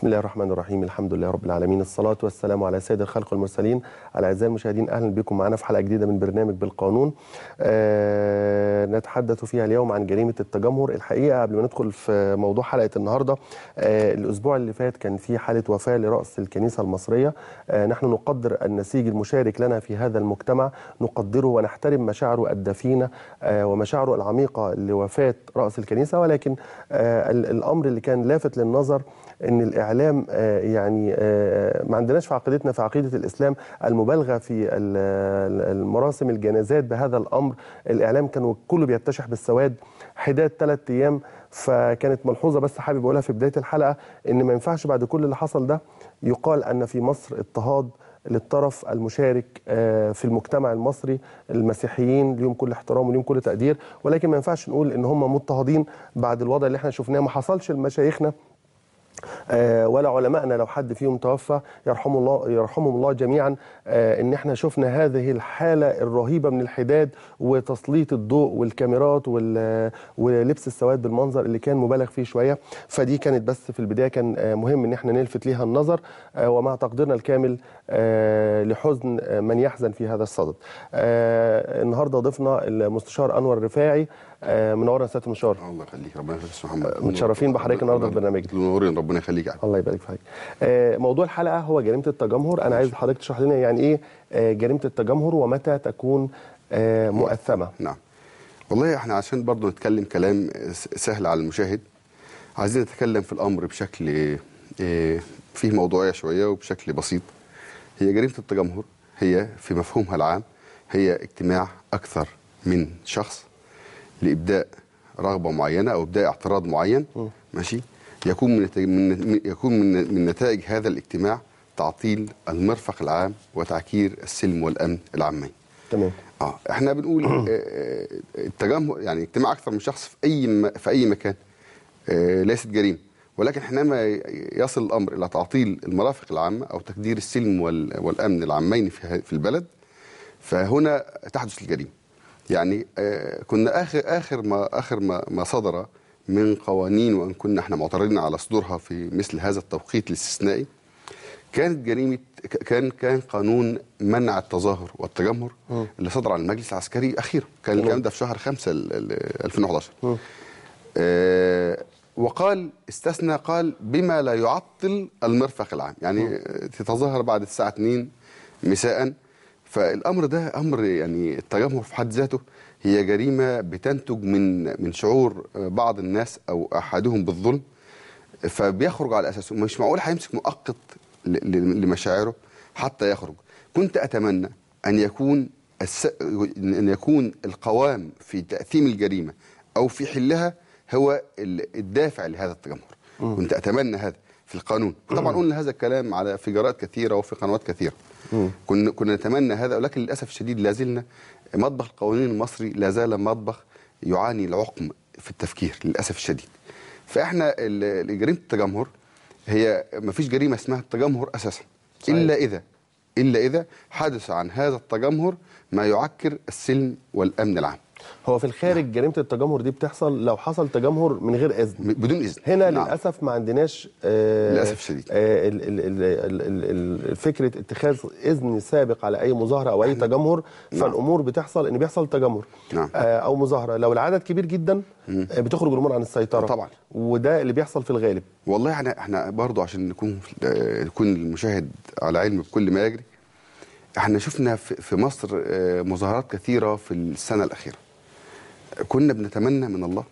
بسم الله الرحمن الرحيم الحمد لله رب العالمين الصلاة والسلام على سيد الخلق والمرسلين على أعزائي المشاهدين أهلا بكم معنا في حلقة جديدة من برنامج بالقانون آه نتحدث فيها اليوم عن جريمة التجمهر الحقيقة قبل ما ندخل في موضوع حلقة النهاردة آه الأسبوع اللي فات كان في حالة وفاة لرأس الكنيسة المصرية آه نحن نقدر النسيج المشارك لنا في هذا المجتمع نقدره ونحترم مشاعره الدفينة آه ومشاعره العميقة لوفاة رأس الكنيسة ولكن آه الأمر اللي كان لافت للنظر ان الاعلام يعني ما عندناش في عقيدتنا في عقيده الاسلام المبالغه في المراسم الجنازات بهذا الامر الاعلام كان كله بيتشح بالسواد حداد ثلاث ايام فكانت ملحوظه بس حابب اقولها في بدايه الحلقه ان ما ينفعش بعد كل اللي حصل ده يقال ان في مصر اضطهاد للطرف المشارك في المجتمع المصري المسيحيين ليهم كل احترام وليهم كل تقدير ولكن ما ينفعش نقول ان هم مضطهدين بعد الوضع اللي احنا شفناه ما حصلش لمشايخنا آه ولا علمائنا لو حد فيهم توفى يرحم الله يرحمهم الله جميعا آه ان احنا شفنا هذه الحاله الرهيبه من الحداد وتسليط الضوء والكاميرات ولبس السواد بالمنظر اللي كان مبالغ فيه شويه فدي كانت بس في البدايه كان آه مهم ان احنا نلفت ليها النظر ومع تقديرنا الكامل لحزن من يحزن في هذا الصدد. النهارده ضيفنا المستشار انور رفاعي منورنا سياده المستشار. الله يخليك ربنا يخليك محمد. متشرفين بحضرتك النهارده في برنامجنا. منورين ربنا يخليك يعني. الله يبارك فيك. موضوع الحلقه هو جريمه التجمهر، انا عايز حضرتك تشرح لنا يعني ايه جريمه التجمهر ومتى تكون مؤثمه. نعم. والله احنا عشان برضه نتكلم كلام سهل على المشاهد عايزين نتكلم في الامر بشكل فيه موضوعيه شويه وبشكل بسيط. هي جريمه التجمهر هي في مفهومها العام هي اجتماع اكثر من شخص لابداء رغبه معينه او ابداء اعتراض معين م. ماشي يكون من من يكون من من نتائج هذا الاجتماع تعطيل المرفق العام وتعكير السلم والامن العامين. تمام. اه احنا بنقول التجمهر يعني اجتماع اكثر من شخص في اي في اي مكان آه ليست جريمه ولكن حينما يصل الامر الى تعطيل المرافق العامه او تكدير السلم والامن العامين في البلد فهنا تحدث الجريمه. يعني آه كنا اخر اخر ما اخر ما, ما صدر من قوانين وان كنا احنا معترضين على صدورها في مثل هذا التوقيت الاستثنائي كانت جريمه كان كان قانون منع التظاهر والتجمهر م. اللي صدر عن المجلس العسكري اخيرا كان الكلام ده في شهر 5 2011 آه وقال استثنى قال بما لا يعطل المرفق العام يعني م. تتظاهر بعد الساعه 2 مساء فالامر ده امر يعني التجمهر في حد ذاته هي جريمه بتنتج من من شعور بعض الناس او احدهم بالظلم فبيخرج على اساسه مش معقول هيمسك مؤقت لمشاعره حتى يخرج كنت اتمنى ان يكون الس... ان يكون القوام في تاثيم الجريمه او في حلها هو الدافع لهذا التجمهر م. كنت اتمنى هذا في القانون طبعا قلنا هذا الكلام على في جرائد كثيره وفي قنوات كثيره كنا كنا نتمنى هذا ولكن للاسف الشديد لا زلنا مطبخ القوانين المصري لا زال مطبخ يعاني العقم في التفكير للاسف الشديد فاحنا جريمه التجمهر هي ما فيش جريمه اسمها التجمهر اساسا صحيح. الا اذا الا اذا حدث عن هذا التجمهر ما يعكر السلم والامن العام هو في الخارج جريمه التجمهر دي بتحصل لو حصل تجمهر من غير اذن بدون اذن هنا نعم. للاسف ما عندناش آه للاسف شديد آه ال ال ال ال فكره اتخاذ اذن سابق على اي مظاهره او اي تجمهر نعم. فالامور بتحصل ان بيحصل تجمهر نعم. آه او مظاهره لو العدد كبير جدا آه بتخرج الامور عن السيطره طبعا وده اللي بيحصل في الغالب والله احنا احنا برضه عشان نكون يكون المشاهد على علم بكل ما يجري احنا شفنا في مصر مظاهرات كثيره في السنه الاخيره كنا بنتمنى من الله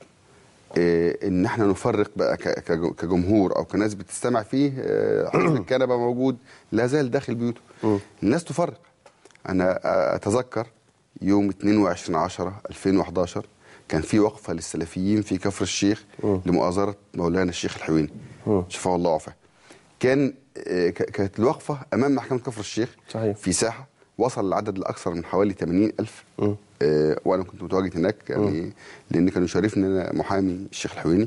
إيه ان احنا نفرق بقى كجمهور او كناس بتستمع فيه حزب الكنبه موجود لا زال داخل بيوته الناس تفرق انا اتذكر يوم 22 10 2011 كان في وقفه للسلفيين في كفر الشيخ لمؤازره مولانا الشيخ الحويني شفاه الله وعافاه كان كانت الوقفه امام محكمه كفر الشيخ صحيح. في ساحه وصل العدد لاكثر من حوالي 80 ألف آه وانا كنت متواجد هناك يعني لان كان يشرفني انا محامي الشيخ الحويني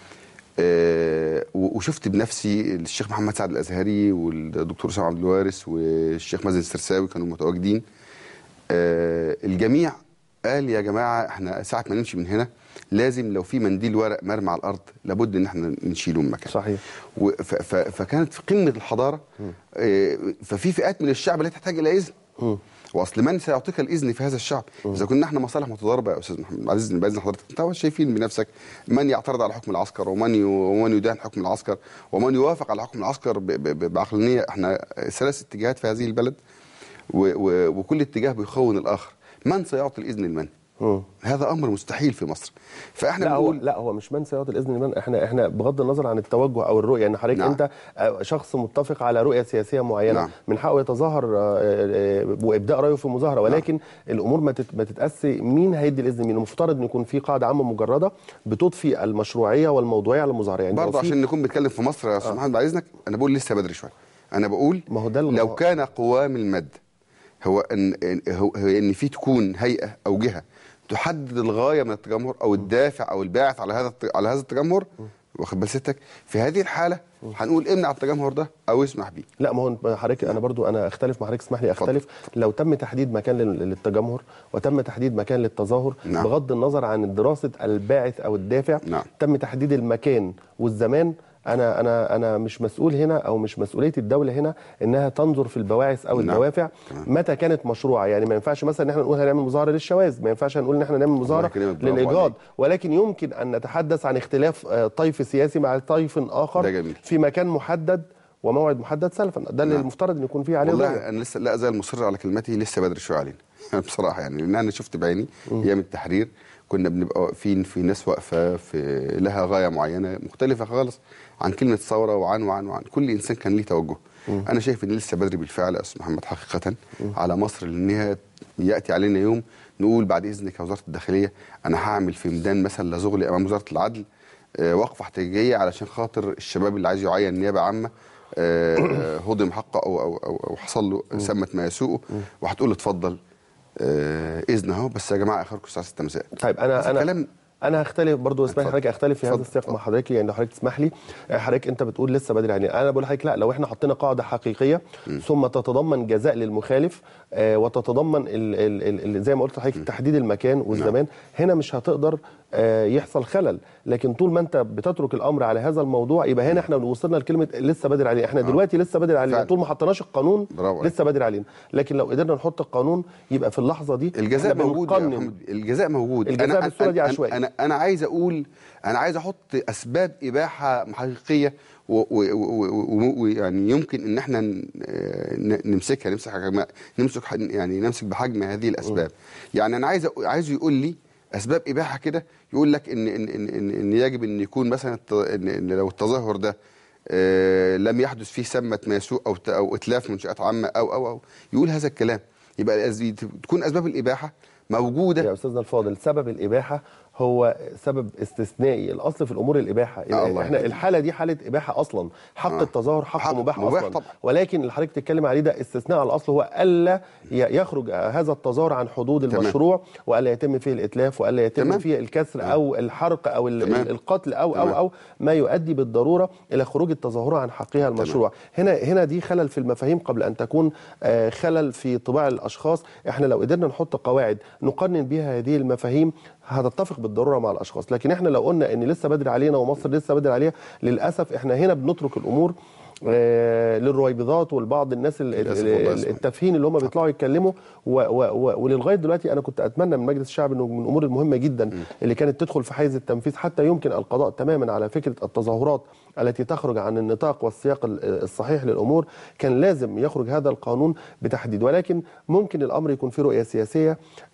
آه وشفت بنفسي الشيخ محمد سعد الازهري والدكتور اسامه عبد الوارث والشيخ مازن السرساوي كانوا متواجدين آه الجميع قال يا جماعه احنا ساعه ما نمشي من هنا لازم لو في منديل ورق مرمي على الارض لابد ان احنا نشيله من مكانه صحيح. و- ف- ف- فكانت في قمه الحضاره آه، ففي فئات من الشعب لا تحتاج الى اذن واصل من سيعطيك الاذن في هذا الشعب اذا كنا احنا مصالح متضاربه يا استاذ محمد عايز باذن حضرتك انت شايفين بنفسك من يعترض على حكم العسكر ومن ي- ومن يدان حكم العسكر ومن يوافق على حكم العسكر ب- ب- ب- بعقلانيه احنا ثلاث اتجاهات في هذه البلد و- و- وكل اتجاه بيخون الاخر من سيعطي الاذن لمن مم. هذا امر مستحيل في مصر فاحنا لا هو بنقول لا هو مش من سيعطي الاذن لمن احنا احنا بغض النظر عن التوجه او الرؤيه ان حضرتك نعم. انت آه، شخص متفق على رؤيه سياسيه معينه نعم. من حقه يتظاهر آه، آه، وابداء رايه في مظاهره ولكن الامور ما تت- ما تتاسي مين هيدي الاذن مين المفترض ان يكون في قاعده عامه مجرده بتضفي المشروعيه والموضوعيه على المظاهره يعني لو برضه في- عشان نكون بنتكلم في مصر يا استاذ محمد بعد اذنك انا بقول لسه بدري شويه انا بقول ما هو ده الم- لو كان قوام المد هو ان إن- هو هو ان في تكون هيئه او جهه تحدد الغايه من التجمهر او الدافع او الباعث على هذا الت- على هذا التجمهر واخد بال ستك في هذه الحاله هنقول امنع التجمهر ده او اسمح بيه لا ما هو حضرتك انا برضو انا اختلف مع حضرتك اسمح لي اختلف لو تم تحديد مكان لل- للتجمهر وتم تحديد مكان للتظاهر نعم. بغض النظر عن دراسه الباعث او الدافع نعم. تم تحديد المكان والزمان انا انا انا مش مسؤول هنا او مش مسؤوليه الدوله هنا انها تنظر في البواعث او نعم. الدوافع متى كانت مشروعه يعني ما ينفعش مثلا ان احنا نقول هنعمل مظاهره للشواذ ما ينفعش نقول ان احنا نعمل مظاهره يكرمك، برافو للايجاد عليك. ولكن يمكن ان نتحدث عن اختلاف آه، طيف سياسي مع طيف اخر ده جميل. في مكان محدد وموعد محدد سلفا ده اللي نعم. المفترض ان يكون فيه عليه والله رؤية. انا لسه لا ازال مصر على كلمتي لسه بدري شويه علينا بصراحه يعني لان انا شفت بعيني ايام التحرير كنا بنبقى واقفين في ناس واقفه في لها غايه معينه مختلفه خالص عن كلمه ثوره وعن وعن وعن كل انسان كان ليه توجه انا شايف ان لسه بدري بالفعل يا استاذ محمد حقيقه على مصر لانها ياتي علينا يوم نقول بعد اذنك يا وزاره الداخليه انا هعمل في ميدان مثلا لازغلي امام وزاره العدل آه، وقفه احتجاجيه علشان خاطر الشباب اللي عايز يعين نيابه عامه آه، هضم حقه او او او, أو حصل له سمه ما يسوءه وهتقول له اتفضل آه، اذن اهو بس يا جماعه اخركم الساعه 6 مساء طيب انا هذا انا كلام انا هختلف برضو اسمح لي اتفضل. حضرتك اختلف في هذا اتفضل، السياق اتفضل. مع حضرتك يعني لو حضرتك تسمح لي حضرتك انت بتقول لسه بدري يعني انا بقول لحضرتك لا لو احنا حطينا قاعده حقيقيه ثم تتضمن جزاء للمخالف آه وتتضمن ال ال ال زي ما قلت لحضرتك تحديد المكان والزمان هنا مش هتقدر آه يحصل خلل لكن طول ما انت بتترك الامر على هذا الموضوع يبقى هنا احنا وصلنا لكلمه لسه بدري علينا احنا دلوقتي لسه بدري علينا فعلا. طول ما حطيناش القانون برافو عليك. لسه بدري علينا لكن لو قدرنا نحط القانون يبقى في اللحظه دي الجزاء احنا موجود يا بنقنن محمد الجزاء موجود الجزاء بالصورة دي أنا- عشوائي. انا انا عايز اقول انا عايز احط اسباب اباحه حقيقيه ويعني يمكن ان احنا ن- ن- نمسكها نمسك حجم نمسك ح- يعني نمسك بحجم هذه الاسباب يعني انا عايز أقول- عايزه يقول لي اسباب اباحه كده يقول لك ان ان ان, إن, إن يجب ان يكون مثلا الت- إن, ان لو التظاهر ده آه، لم يحدث فيه سمة ما يسوء او ت- او اتلاف منشات عامه او او او يقول هذا الكلام يبقى الأز- تكون اسباب الاباحه موجوده يا استاذنا الفاضل سبب الاباحه هو سبب استثنائي الاصل في الامور الاباحه آه الله احنا يهديك. الحاله دي حاله اباحه اصلا حق آه. التظاهر حق, حق مباح, مباح اصلا طبعا. ولكن اللي حضرتك بتتكلم عليه ده استثناء على الاصل هو الا ي- يخرج هذا التظاهر عن حدود تمام. المشروع والا يتم فيه الاتلاف والا يتم تمام. فيه الكسر او الحرق او ال- تمام. القتل او تمام. او او ما يؤدي بالضروره الى خروج التظاهره عن حقها المشروع هنا هنا دي خلل في المفاهيم قبل ان تكون آه، خلل في طباع الاشخاص احنا لو قدرنا نحط قواعد نقنن بها هذه المفاهيم هتتفق بالضروره مع الاشخاص لكن احنا لو قلنا ان لسه بدري علينا ومصر لسه بدري عليها للاسف احنا هنا بنترك الامور آه، للرويبضات والبعض الناس ال- للأسف ال- والله ال- اسمع. التافهين اللي هم بيطلعوا يتكلموا و- و- و- وللغايه دلوقتي انا كنت اتمنى من مجلس الشعب انه من الامور المهمه جدا اللي كانت تدخل في حيز التنفيذ حتى يمكن القضاء تماما على فكره التظاهرات التي تخرج عن النطاق والسياق ال- الصحيح للامور كان لازم يخرج هذا القانون بتحديد ولكن ممكن الامر يكون فيه رؤيه سياسيه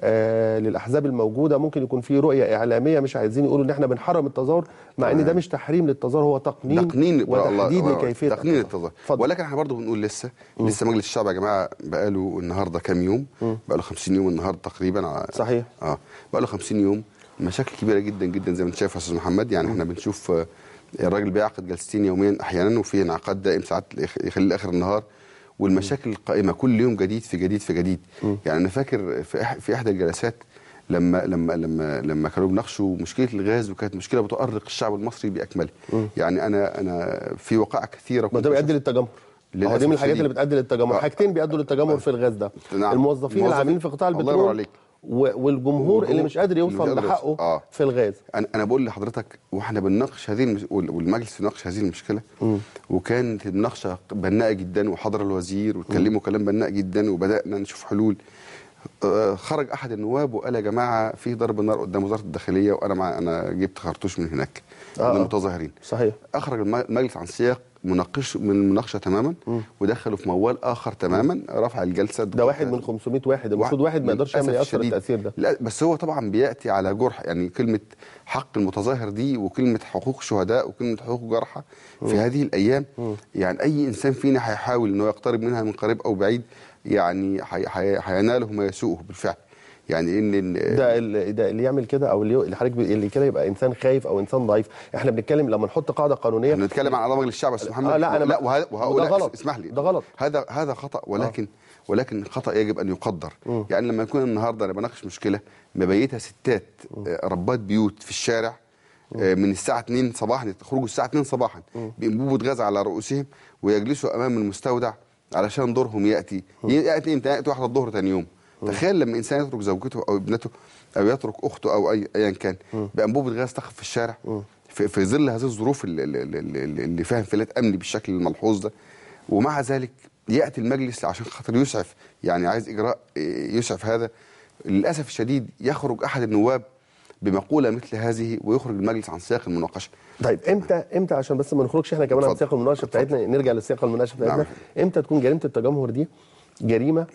آه للاحزاب الموجوده ممكن يكون فيه رؤيه اعلاميه مش عايزين يقولوا ان احنا بنحرم التظاهر مع ان ده مش تحريم للتظاهر هو تقنين تقنين وتحديد الله- لكيفيه تقنين التظاهر اتفضل. ولكن احنا برضه بنقول لسه لسه مجلس الشعب يا جماعه بقاله النهارده كام يوم بقاله 50 يوم النهارده تقريبا على- صحيح. اه بقاله 50 يوم مشاكل كبيره جدا جدا زي ما انت شايف يا استاذ محمد يعني احنا بنشوف آه، الراجل بيعقد جلستين يوميا احيانا وفي انعقاد دائم ساعات يخ- يخليه اخر النهار والمشاكل القائمه كل يوم جديد في جديد في جديد يعني انا فاكر في إح- في احدى الجلسات لما لما لما لما كانوا بيناقشوا مشكله الغاز وكانت مشكله بتؤرق الشعب المصري باكمله يعني انا انا في وقائع كثيره ما كنت ده بشوف- بيؤدي للتجمهر للأسف هو دي من الحاجات الشديد. اللي بتؤدي للتجمهر آه. حاجتين بيؤدوا للتجمهر في الغاز ده نعم. الموظفين موظف- العاملين في قطاع الله البترول ينور عليك. و- والجمهور اللي مش قادر اللي مش يوصل قادر لحقه يوصل. آه. في الغاز انا انا بقول لحضرتك واحنا بنناقش هذه المش... وال- والمجلس بيناقش هذه المشكله وكانت المناقشه بناءه جدا وحضر الوزير واتكلموا كلام بناء جدا وبدانا نشوف حلول آه، خرج احد النواب وقال يا جماعه في ضرب نار قدام وزاره الداخليه وانا مع انا جبت خرطوش من هناك آه، من آه. المتظاهرين صحيح اخرج الم- المجلس عن سياق مناقش من المناقشه تماما ودخلوا في موال اخر تماما رفع الجلسه ده واحد من 500 واحد المفروض واحد ما يقدرش يعمل للأسف ياثر الشديد. التاثير ده لا بس هو طبعا بياتي على جرح يعني كلمه حق المتظاهر دي وكلمه حقوق الشهداء وكلمه حقوق جرحى في هذه الايام يعني اي انسان فينا هيحاول انه يقترب منها من قريب او بعيد يعني هي- هي- هيناله ما يسوءه بالفعل يعني ان إن- ده اللي, ده اللي يعمل كده او اللي اللي حضرتك بي- اللي كده يبقى انسان خايف او انسان ضعيف احنا بنتكلم لما نحط قاعده قانونيه احنا بنتكلم عن اعضاء مجلس الشعب يا استاذ محمد آه، لا، أنا لا ما- وه- وهؤلاء وده غلط. اسمح لي ده غلط. هذا هذا خطا ولكن ولكن خطا يجب ان يقدر يعني لما يكون النهارده انا بناقش مشكله مبيتها ستات آه، ربات بيوت في الشارع آه، من الساعه 2 صباحا يخرجوا الساعه 2 صباحا بانبوبه غاز على رؤوسهم ويجلسوا امام المستودع علشان دورهم ياتي ياتي امتى ياتي واحد الظهر ثاني يوم تخيل لما انسان يترك زوجته او ابنته او يترك اخته او اي ايا كان بانبوبه غاز تخف في الشارع في, في ظل هذه الظروف اللي, اللي, اللي اللي فيها انفلات امني بالشكل الملحوظ ده ومع ذلك ياتي المجلس عشان خاطر يسعف يعني عايز اجراء إيه، يسعف هذا للاسف الشديد يخرج احد النواب بمقوله مثل هذه ويخرج المجلس عن سياق المناقشه طيب امتى امتى عشان بس ما نخرجش احنا كمان عن اتفضل. سياق المناقشه بتاعتنا نرجع لسياق المناقشه بتاعتنا نعم. امتى تكون جريمه التجمهر دي جريمه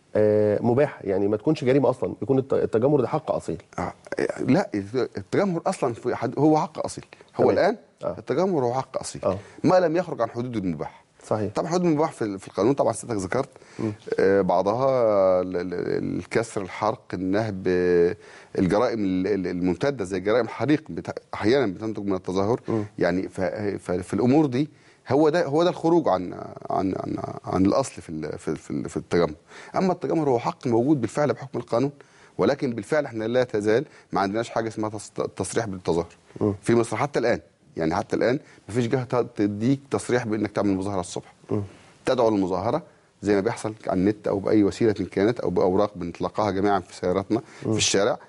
آه مباح يعني ما تكونش جريمه اصلا يكون الت- التجمهر ده حق اصيل آه، لا التجمهر اصلا في حد هو حق اصيل هو تمام. الان آه. التجمهر هو حق اصيل آه. ما لم يخرج عن حدود المباح صحيح طبعا حدود المباح في في القانون طبعا سيادتك ذكرت آه بعضها ال- ال- الكسر الحرق النهب آه، الجرائم ال- ال- الممتده زي جرائم الحريق بت- احيانا بتنتج من التظاهر يعني ف- ف- في الامور دي هو ده هو ده الخروج عن عن عن, عن الاصل في ال- في في, في التجمهر اما التجمهر هو حق موجود بالفعل بحكم القانون ولكن بالفعل احنا لا تزال ما عندناش حاجه اسمها تص- التصريح بالتظاهر في مصر حتى الان يعني حتى الان ما فيش جهه ت- تديك تصريح بانك تعمل مظاهره الصبح تدعو للمظاهره زي ما بيحصل على النت او باي وسيله كانت او باوراق بنتلقاها جميعا في سياراتنا في الشارع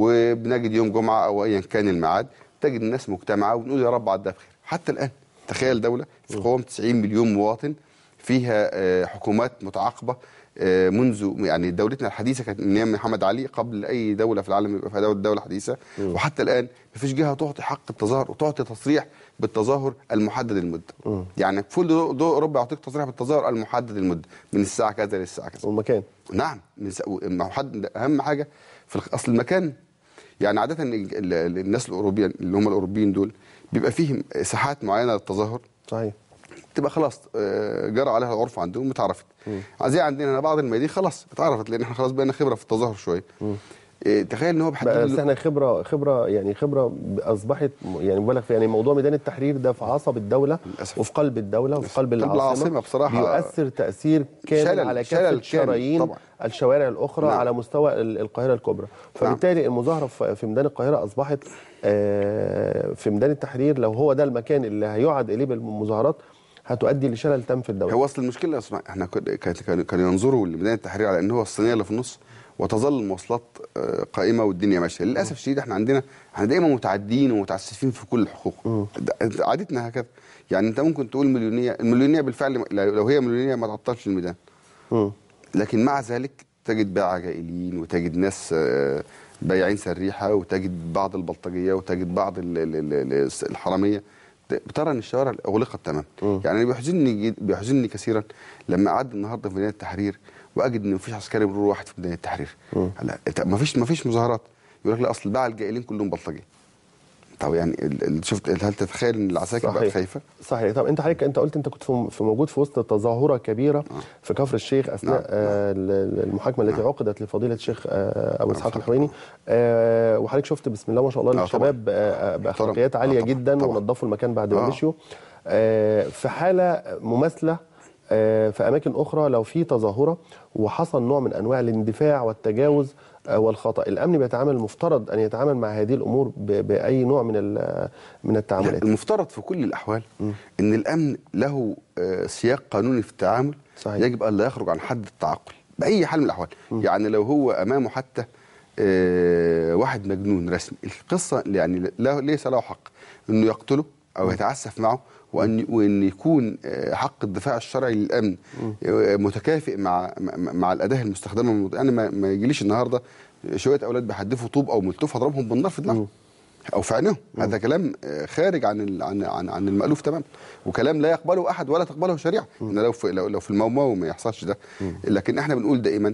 وبنجد يوم جمعه او ايا كان الميعاد تجد الناس مجتمعه ونقول يا رب عدها بخير حتى الان تخيل دوله في قوام 90 مليون مواطن فيها آه، حكومات متعاقبه آه، منذ يعني دولتنا الحديثه كانت من ايام محمد علي قبل اي دوله في العالم يبقى فيها دوله دوله حديثه وحتى الان مفيش جهه تعطي حق التظاهر وتعطي تصريح بالتظاهر المحدد المده يعني كل دول دول اوروبا يعطيك تصريح بالتظاهر المحدد المده من الساعه كذا للساعه كذا والمكان نعم من س- ما هو حد اهم حاجه في الخ- اصل المكان يعني عاده ال- ال- الناس الاوروبيين اللي هم الاوروبيين دول بيبقى فيهم ساحات معينه للتظاهر صحيح تبقى خلاص آه، جرى عليها العرف عندهم واتعرفت زي عندنا هنا بعض الميادين خلاص اتعرفت لان احنا خلاص بقينا خبره في التظاهر شويه آه، تخيل ان هو بيحدد بقى له- بس احنا خبره خبره يعني خبره اصبحت م- يعني مبالغ فيها يعني موضوع ميدان التحرير ده في عصب الدوله للأسف. وفي قلب الدوله وفي قلب قلب العاصمه العاصمة بصراحة بيؤثر تاثير كامل شلل- على شلل كافه كامل شرايين طبعا. الشوارع الاخرى نعم. على مستوى ال- القاهره الكبرى فبالتالي المظاهره في في ميدان القاهره اصبحت آه، في ميدان التحرير لو هو ده المكان اللي هيعد اليه بالمظاهرات هتؤدي لشلل تام في الدوله هو اصل المشكله يا اسمع احنا كن- كانت كانوا كانوا ينظروا لميدان التحرير على ان هو الصينيه اللي في النص وتظل المواصلات آه، قائمه والدنيا ماشيه للاسف الشديد احنا عندنا احنا دايما متعدين ومتعسفين في كل الحقوق ده- عادتنا هكذا يعني انت ممكن تقول مليونيه المليونيه بالفعل لو لو هي مليونيه ما تعطلش الميدان مم. لكن مع ذلك تجد باعة جائلين وتجد ناس آه، بايعين سريحه وتجد بعض البلطجيه وتجد بعض ال- ال- ال- ال- الحراميه ت- بترى ان الشوارع اغلقت تماما يعني أنا بيحزنني جد- بيحزنني كثيرا لما اعدي النهارده في ميدان التحرير واجد ان مفيش عسكري مرور واحد في ميدان التحرير هلا أنت مفيش مفيش مظاهرات يقول لك لا اصل الباعة الجائلين كلهم بلطجيه طب يعني ال- ال- شفت هل تتخيل ان العساكر بقت خايفه؟ صحيح طب انت حضرتك انت قلت انت كنت في في موجود في وسط تظاهره كبيره في كفر الشيخ اثناء نعم. آه ال- المحاكمه التي عقدت لفضيله الشيخ آه ابو اسحاق الحويني آه وحضرتك شفت بسم الله ما شاء الله آه، طبعا. الشباب آه باخلاقيات طبعا. عاليه آه، طبعا. جدا طبعا. ونظفوا المكان بعد ما آه. مشيوا آه في حاله مماثله آه، في اماكن اخرى لو في تظاهره وحصل نوع من انواع الاندفاع والتجاوز آه، والخطا الامن بيتعامل المفترض ان يتعامل مع هذه الامور ب- باي نوع من ال- من لا، التعاملات المفترض في كل الاحوال ان الامن له آه، سياق قانوني في التعامل صحيح. يجب ان لا يخرج عن حد التعقل باي حال من الاحوال يعني لو هو امامه حتى آه، واحد مجنون رسمي القصه يعني لا ليس له حق انه يقتله او يتعسف معه وان وان يكون آه، حق الدفاع الشرعي للامن آه، متكافئ مع مع- مع الاداه المستخدمه انا ما ما يجيليش النهارده شويه اولاد بيحدفوا طوب او ملتوف اضربهم بالنار في دماغهم او في عينيهم هذا كلام آه، خارج عن ال- عن عن, عن المالوف تماما وكلام لا يقبله احد ولا تقبله شريعه ان لو في لو, لو في المومو ما يحصلش ده لكن احنا بنقول دائما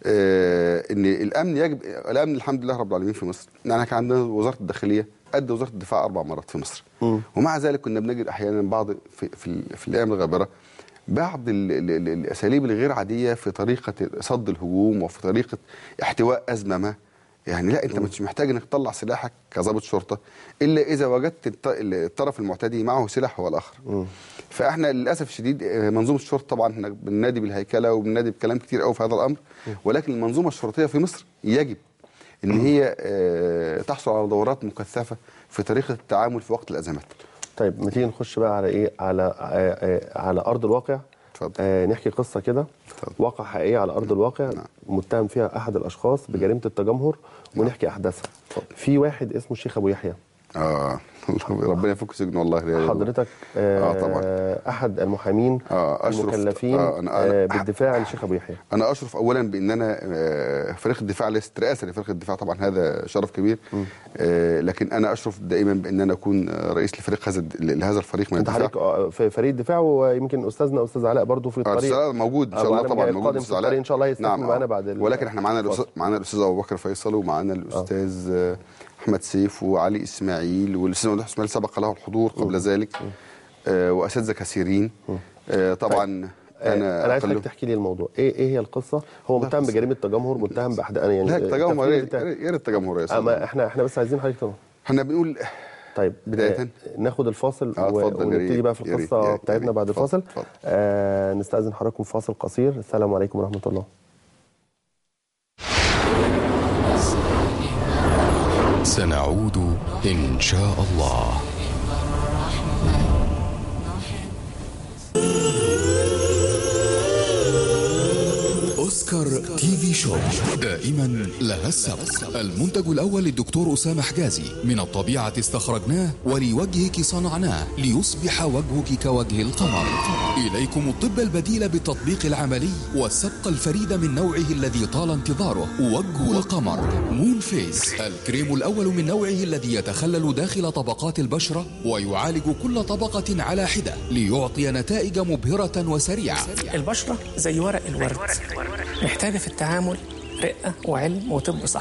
آه، ان الامن يجب الامن الحمد لله رب العالمين في مصر يعني كان عندنا وزاره الداخليه قد وزاره الدفاع اربع مرات في مصر ومع ذلك كنا بنجد احيانا بعض في في, ال- في الايام الغابره بعض ال ال ال الاساليب الغير عاديه في طريقه صد الهجوم وفي طريقه احتواء ازمه ما يعني لا انت مش محتاج انك تطلع سلاحك كضابط شرطه الا اذا وجدت الط- الطرف المعتدي معه سلاح هو الاخر فاحنا للاسف الشديد آه، منظومه الشرطه طبعا احنا بننادي بالهيكله وبننادي بكلام كتير قوي في هذا الامر ولكن المنظومه الشرطيه في مصر يجب ان هي آه، تحصل على دورات مكثفه في طريقه التعامل في وقت الازمات طيب ما تيجي نخش بقى على ايه على آه آه على ارض الواقع اتفضل. آه نحكي قصه كده اتفضل. واقع حقيقيه على ارض الواقع نعم. متهم فيها احد الاشخاص بجريمه التجمهر ونحكي احداثها في واحد اسمه الشيخ ابو يحيى اه ربنا يفك سجنه والله يا- حضرتك آه، طبعا. احد المحامين آه، أشرف. المكلفين آه، أنا- آه أنا- بالدفاع عن الشيخ ابو يحيى انا اشرف اولا بان انا آه، فريق الدفاع ليست رئاسه لفريق الدفاع طبعا هذا شرف كبير آه، لكن انا اشرف دائما بان انا اكون آه، رئيس لفريق هذا الد- لهذا الفريق من انت الدفاع حضرتك آه، في فريق الدفاع ويمكن استاذنا استاذ علاء برضو في آه، الطريق الأستاذ موجود ان آه، شاء الله معانا طبعا جاي موجود قادم أستاذ في علاء. الطريق ان شاء الله يستكمل نعم، آه. معانا بعد ال- ولكن احنا معانا اتفضل. الأستاذ- معانا الاستاذ ابو بكر فيصل ومعانا الاستاذ آه، احمد سيف وعلي اسماعيل والاستاذ ممدوح اسماعيل سبق له الحضور قبل ذلك آه، واساتذه كثيرين آه، طبعا آه، انا انا عايز أقل- حضرتك تحكي لي الموضوع ايه ايه هي القصه هو متهم قصة. بجريمه تجمهر متهم باحد يعني لا التجمهر التفكير يا بتاع- ريت- يا ريت التجمهر يا آه، استاذ ما احنا احنا بس عايزين حضرتك تقول. احنا بنقول طيب بداية. آه، ناخد الفاصل آه، و- اتفضل، يا ونبتدي ريت، بقى في يا ريت، القصه يا ريت، بتاعتنا يا بعد ريت. الفاصل اتفضل. آه نستاذن حضراتكم في فاصل قصير السلام عليكم ورحمه الله سنعود إن شاء الله أوسكار تي في شوب دائما لها السبق المنتج الأول للدكتور أسامة حجازي من الطبيعة استخرجناه ولوجهك صنعناه ليصبح وجهك كوجه القمر إليكم الطب البديل بالتطبيق العملي والسبق الفريد من نوعه الذي طال انتظاره وجه القمر مون فيس الكريم الأول من نوعه الذي يتخلل داخل طبقات البشرة ويعالج كل طبقة على حدة ليعطي نتائج مبهرة وسريعة البشرة زي ورق الورد محتاجة في التعامل رقة وعلم وطب صح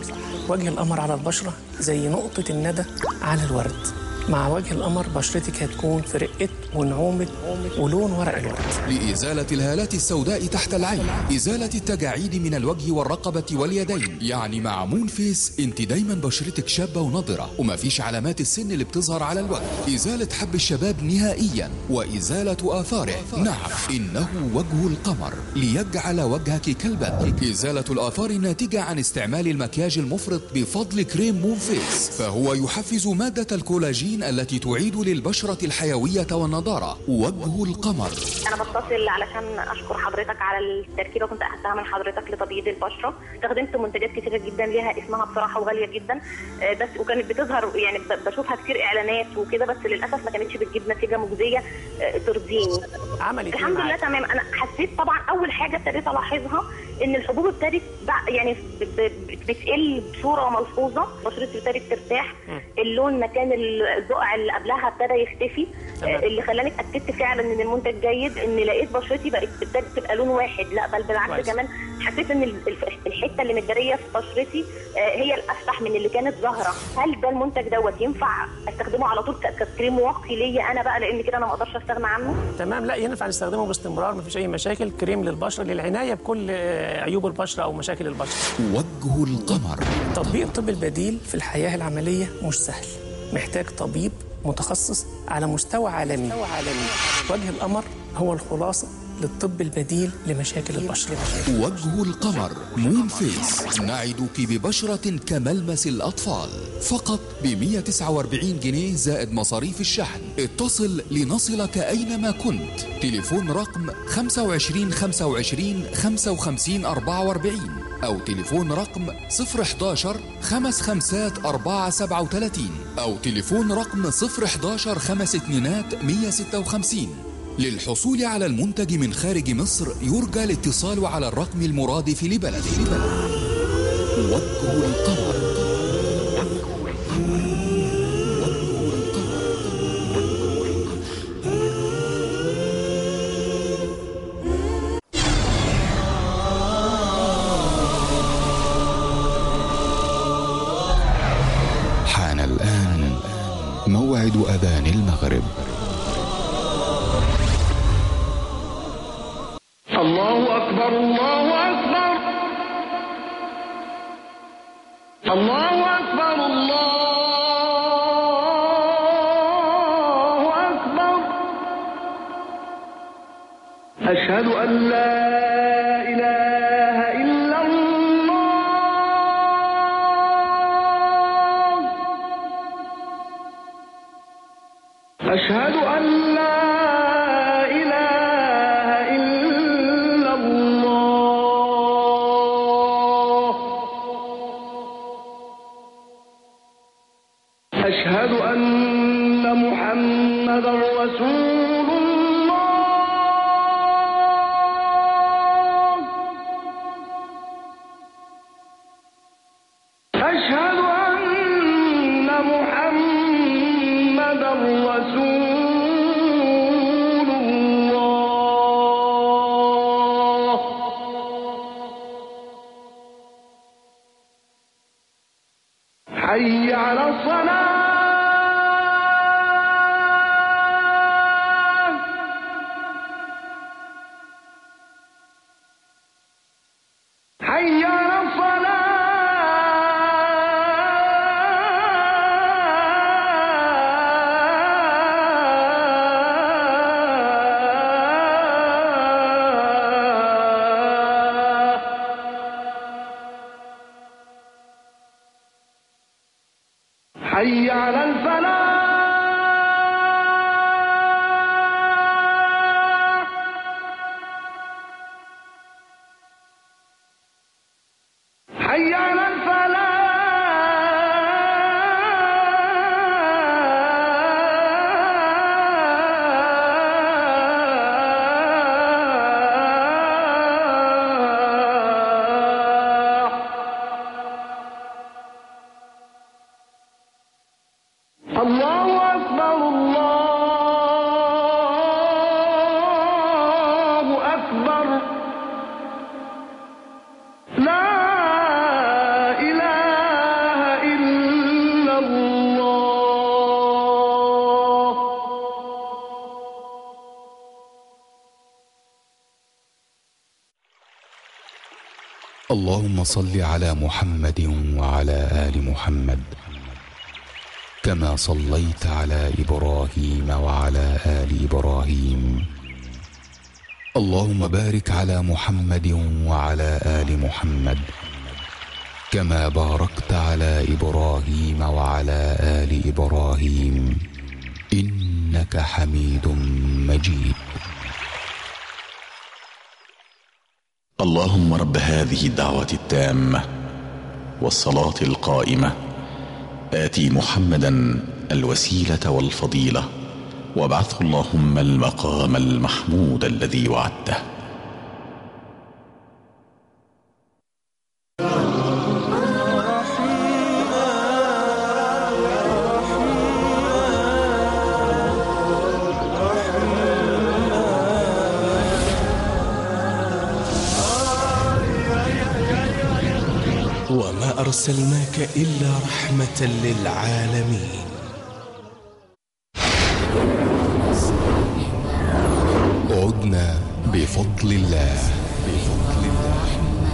وجه القمر على البشرة زي نقطة الندى على الورد مع وجه القمر بشرتك هتكون في رقة ونعومة ولون ورق الورد لإزالة الهالات السوداء تحت العين إزالة التجاعيد من الوجه والرقبة واليدين يعني مع مون فيس انت دايما بشرتك شابة ونضرة ومفيش علامات السن اللي بتظهر على الوجه إزالة حب الشباب نهائيا وإزالة آثاره نعم إنه وجه القمر ليجعل وجهك كالبدر إزالة الآثار الناتجة عن استعمال المكياج المفرط بفضل كريم مون فيس فهو يحفز مادة الكولاجين التي تعيد للبشرة الحيوية والنضارة وجه القمر انا بتصل علشان اشكر حضرتك على التركيبه كنت اخدتها من حضرتك لتبييض البشره استخدمت منتجات كتيره جدا ليها اسمها بصراحه وغاليه جدا آه، بس وكانت بتظهر يعني ب- بشوفها كتير اعلانات وكده بس للاسف ما كانتش بتجيب نتيجه مجزيه آه، ترضيني عملت إيه الحمد لله معاك؟ تمام انا حسيت طبعا اول حاجه ابتديت الاحظها ان الحبوب ابتدت بع- يعني ب- ب- بتقل بصوره ملحوظه بشرتي ابتدت ترتاح اللون مكان البقع اللي قبلها ابتدى يختفي تمام. آه، اللي خلاني اتاكدت فعلا ان المنتج جيد ان لقيت بشرتي بقت ابتدت تبقى لون واحد لا بل بالعكس كويس. كمان حسيت ان ال- الف- الحته اللي متداريه في بشرتي آه، هي الافتح من اللي كانت ظاهره هل ده المنتج دوت ينفع استخدمه على طول ك- ككريم واقي ليا انا بقى لان كده انا ما اقدرش استغنى عنه تمام لا ينفع نستخدمه باستمرار مفيش أي مشاكل كريم للبشرة للعناية بكل آه، عيوب البشرة أو مشاكل البشرة وجه القمر تطبيق الطب البديل في الحياة العملية مش سهل محتاج طبيب متخصص على مستوى عالمي وجه القمر هو الخلاصة للطب البديل لمشاكل البشرة وجه القمر مون فيس نعدك ببشرة كملمس الأطفال فقط ب 149 جنيه زائد مصاريف الشحن اتصل لنصلك أينما كنت تليفون رقم 25 25 55 44 أو تليفون رقم 011 خمس خمسات 437 أو تليفون رقم 011 خمس اتنينات 156 للحصول على المنتج من خارج مصر يرجى الاتصال على الرقم المرادف لبلده وجه القمر حان الآن موعد أذان المغرب الله أكبر الله أكبر الله أكبر الله أكبر أشهد أن لا إله إلا الله أشهد أن لا إله إلا الله أشهد أن محمدا رسول الله أشهد أن محمدا رسول الله حي على الصلاة حي على الصلاة حي على الفلاح حي على الفلاح الله أكبر الله أكبر لا إله إلا الله اللهم صل على محمد وعلى آل محمد كما صليت على إبراهيم وعلى آل إبراهيم اللهم بارك على محمد وعلى آل محمد كما باركت على إبراهيم وعلى آل إبراهيم إنك حميد مجيد اللهم رب هذه الدعوة التامة والصلاة القائمة آتي محمدا الوسيلة والفضيلة وابعثه اللهم المقام المحمود الذي وعدته وما أرسلناك إلا رحمة للعالمين عدنا بفضل الله بفضل الله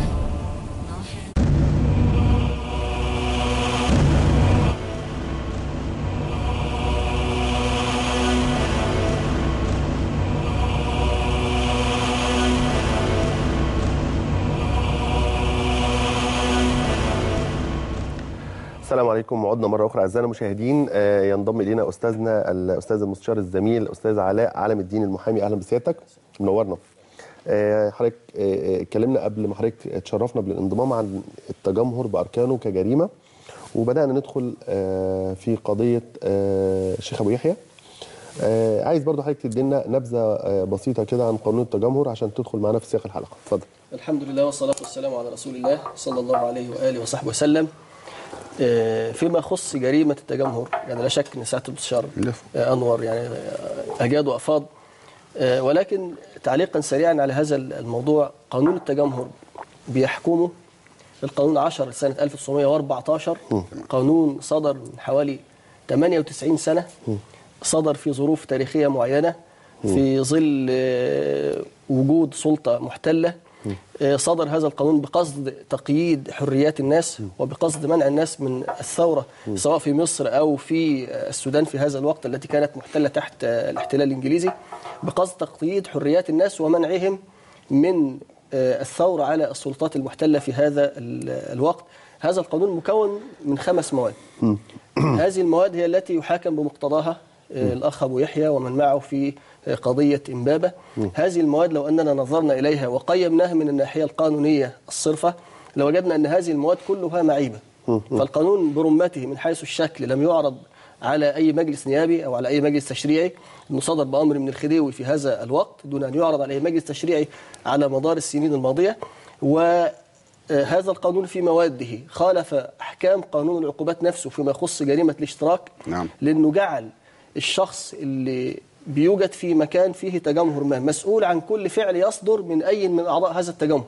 السلام عليكم وعدنا مره اخرى اعزائنا المشاهدين آه، ينضم الينا استاذنا الاستاذ المستشار الزميل الاستاذ علاء علم الدين المحامي اهلا بسيادتك منورنا آه، حضرتك آه، آه، اتكلمنا قبل ما حضرتك اتشرفنا بالانضمام عن التجمهر باركانه كجريمه وبدانا ندخل آه، في قضيه آه، الشيخ ابو يحيى آه، عايز برضو حضرتك تدينا نبذه آه، بسيطه كده عن قانون التجمهر عشان تدخل معانا في سياق الحلقه اتفضل الحمد لله والصلاة والسلام على رسول الله صلى الله عليه وآله وصحبه وسلم آه، فيما يخص جريمة التجمهر يعني لا شك أن سعادة المستشار آه، أنور يعني آه، أجاد وأفاض آه، ولكن تعليقا سريعا على هذا الموضوع قانون التجمهر بيحكمه القانون 10 سنة 1914 قانون صدر من حوالي 98 سنة صدر في ظروف تاريخية معينة في ظل آه، وجود سلطة محتلة آه، صدر هذا القانون بقصد تقييد حريات الناس وبقصد منع الناس من الثورة سواء في مصر أو في آه، السودان في هذا الوقت التي كانت محتلة تحت آه، الاحتلال الإنجليزي بقصد تقييد حريات الناس ومنعهم من آه، الثورة على السلطات المحتلة في هذا ال- الوقت هذا القانون مكون من خمس مواد هذه المواد هي التي يحاكم بمقتضاها آه، الأخ أبو يحيى ومن معه في آه، قضية إمبابة هذه المواد لو أننا نظرنا إليها وقيمناها من الناحية القانونية الصرفة لوجدنا أن هذه المواد كلها معيبة فالقانون برمته من حيث الشكل لم يعرض على أي مجلس نيابي أو على أي مجلس تشريعي إنه صدر بأمر من الخديوي في هذا الوقت دون أن يعرض على أي مجلس تشريعي على مدار السنين الماضية وهذا القانون في مواده خالف أحكام قانون العقوبات نفسه فيما يخص جريمة الاشتراك نعم. لأنه جعل الشخص اللي بيوجد في مكان فيه تجمهر ما مسؤول عن كل فعل يصدر من أي من أعضاء هذا التجمهر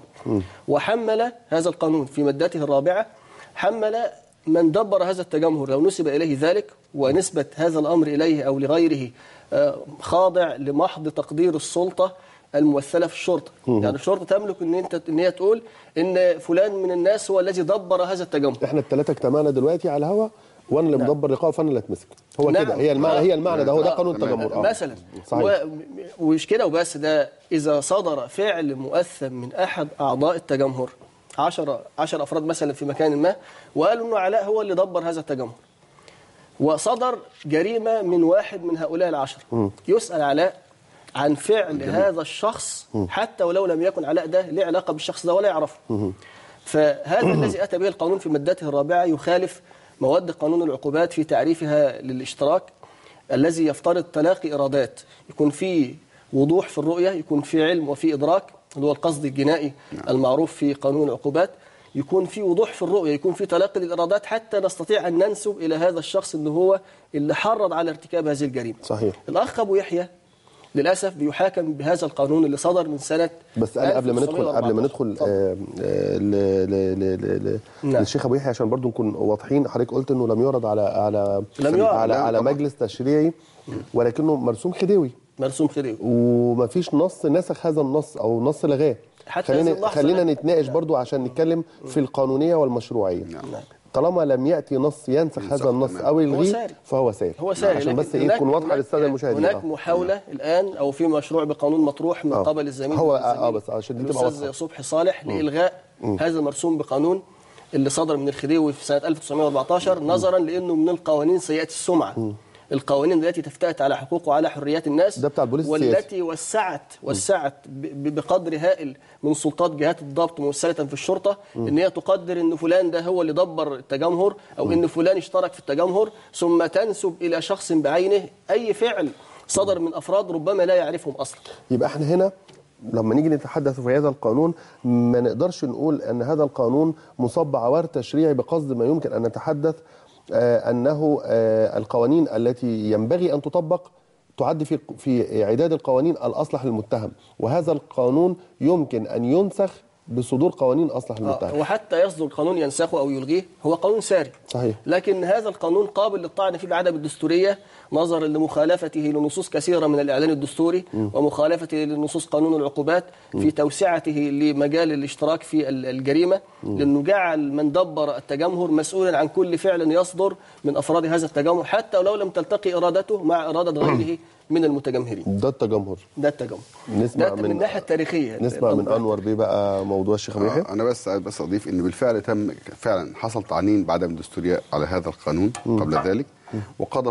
وحمل هذا القانون في مادته الرابعة حمل من دبر هذا التجمهر لو نسب إليه ذلك ونسبة هذا الأمر إليه أو لغيره آه، خاضع لمحض تقدير السلطة الممثلة في الشرطة يعني الشرطة تملك ان انت ان هي تقول ان فلان من الناس هو الذي دبر هذا التجمهر احنا الثلاثه اجتمعنا دلوقتي على الهوا وانا اللي مدبر لقاء فانا اللي اتمسك هو نعم. كده هي المعنى هي المعنى ده هو ده آه، قانون التجمهر اه مثلا صحيح و- ومش كده وبس ده اذا صدر فعل مؤثم من احد اعضاء التجمهر 10 10 افراد مثلا في مكان ما وقالوا انه علاء هو اللي دبر هذا التجمهر وصدر جريمه من واحد من هؤلاء العشره يسال علاء عن فعل هذا الشخص حتى ولو لم يكن علاء ده له علاقه بالشخص ده ولا يعرفه فهذا الذي اتى به القانون في مادته الرابعه يخالف مواد قانون العقوبات في تعريفها للاشتراك الذي يفترض تلاقي إرادات يكون فيه وضوح في الرؤية يكون في علم وفي إدراك اللي هو القصد الجنائي المعروف في قانون العقوبات يكون في وضوح في الرؤية يكون في تلاقي للإرادات حتى نستطيع أن ننسب إلى هذا الشخص أنه هو اللي حرض على ارتكاب هذه الجريمة صحيح الأخ أبو يحيى للأسف بيحاكم بهذا القانون اللي صدر من سنة بس انا قبل ما ندخل قبل ما 1914. ندخل اتفضل. آه، آه، ل- ل- ل- ل- نعم. للشيخ ابو يحيى عشان برضو نكون واضحين حضرتك قلت انه لم يعرض على على لم يعرض. على, لا، على طبعا. مجلس تشريعي ولكنه مرسوم خديوي مرسوم خديوي ومفيش نص نسخ هذا النص او نص لغاه حتى هذه خلينا اللحظة خلينا لا. نتناقش برضو عشان نتكلم في القانونيه والمشروعيه طالما لم ياتي نص ينسخ هذا النص تمام. او هو يلغيه ساري. فهو ساري هو ساري عشان لكن بس ايه هناك- تكون واضحه هناك- للساده المشاهدين هناك آه. محاولة الآن أو في مشروع بقانون مطروح من آه. قبل الزميل هو- الزميل آه، بس عشان دي تبقى الأستاذ واضحة. صبحي صالح لإلغاء هذا المرسوم بقانون اللي صدر من الخديوي في سنة 1914 نظرا لأنه من القوانين سيئة السمعة القوانين التي تفتات على حقوق وعلى حريات الناس ده بتاع البوليس السياسي. والتي وسعت وسعت ب- ب- بقدر هائل من سلطات جهات الضبط ممثلة في الشرطة ان هي تقدر ان فلان ده هو اللي دبر التجمهر او ان فلان اشترك في التجمهر ثم تنسب الى شخص بعينه اي فعل صدر من افراد ربما لا يعرفهم اصلا يبقى احنا هنا لما نيجي نتحدث في هذا القانون ما نقدرش نقول ان هذا القانون مصب عوار تشريعي بقصد ما يمكن ان نتحدث آه انه آه القوانين التي ينبغي ان تطبق تعد في في اعداد القوانين الاصلح للمتهم وهذا القانون يمكن ان ينسخ بصدور قوانين اصلح آه، للمتهم وحتى يصدر قانون ينسخه او يلغيه هو قانون ساري صحيح لكن هذا القانون قابل للطعن فيه بعدم الدستورية نظرا لمخالفته لنصوص كثيرة من الإعلان الدستوري ومخالفته لنصوص قانون العقوبات في توسعته لمجال الاشتراك في ال- الجريمة لأنه جعل من دبر التجمهر مسؤولا عن كل فعل يصدر من أفراد هذا التجمهر حتى ولو لم تلتقي إرادته مع إرادة غيره من المتجمهرين ده التجمهر ده التجمهر نسمع ده من من الناحية التاريخية نسمع من انور بيه بقى موضوع الشيخ ابو يحيى آه، انا بس بس اضيف ان بالفعل تم فعلا حصل تعنين بعدم الدستوريه على هذا القانون قبل ذلك وقضت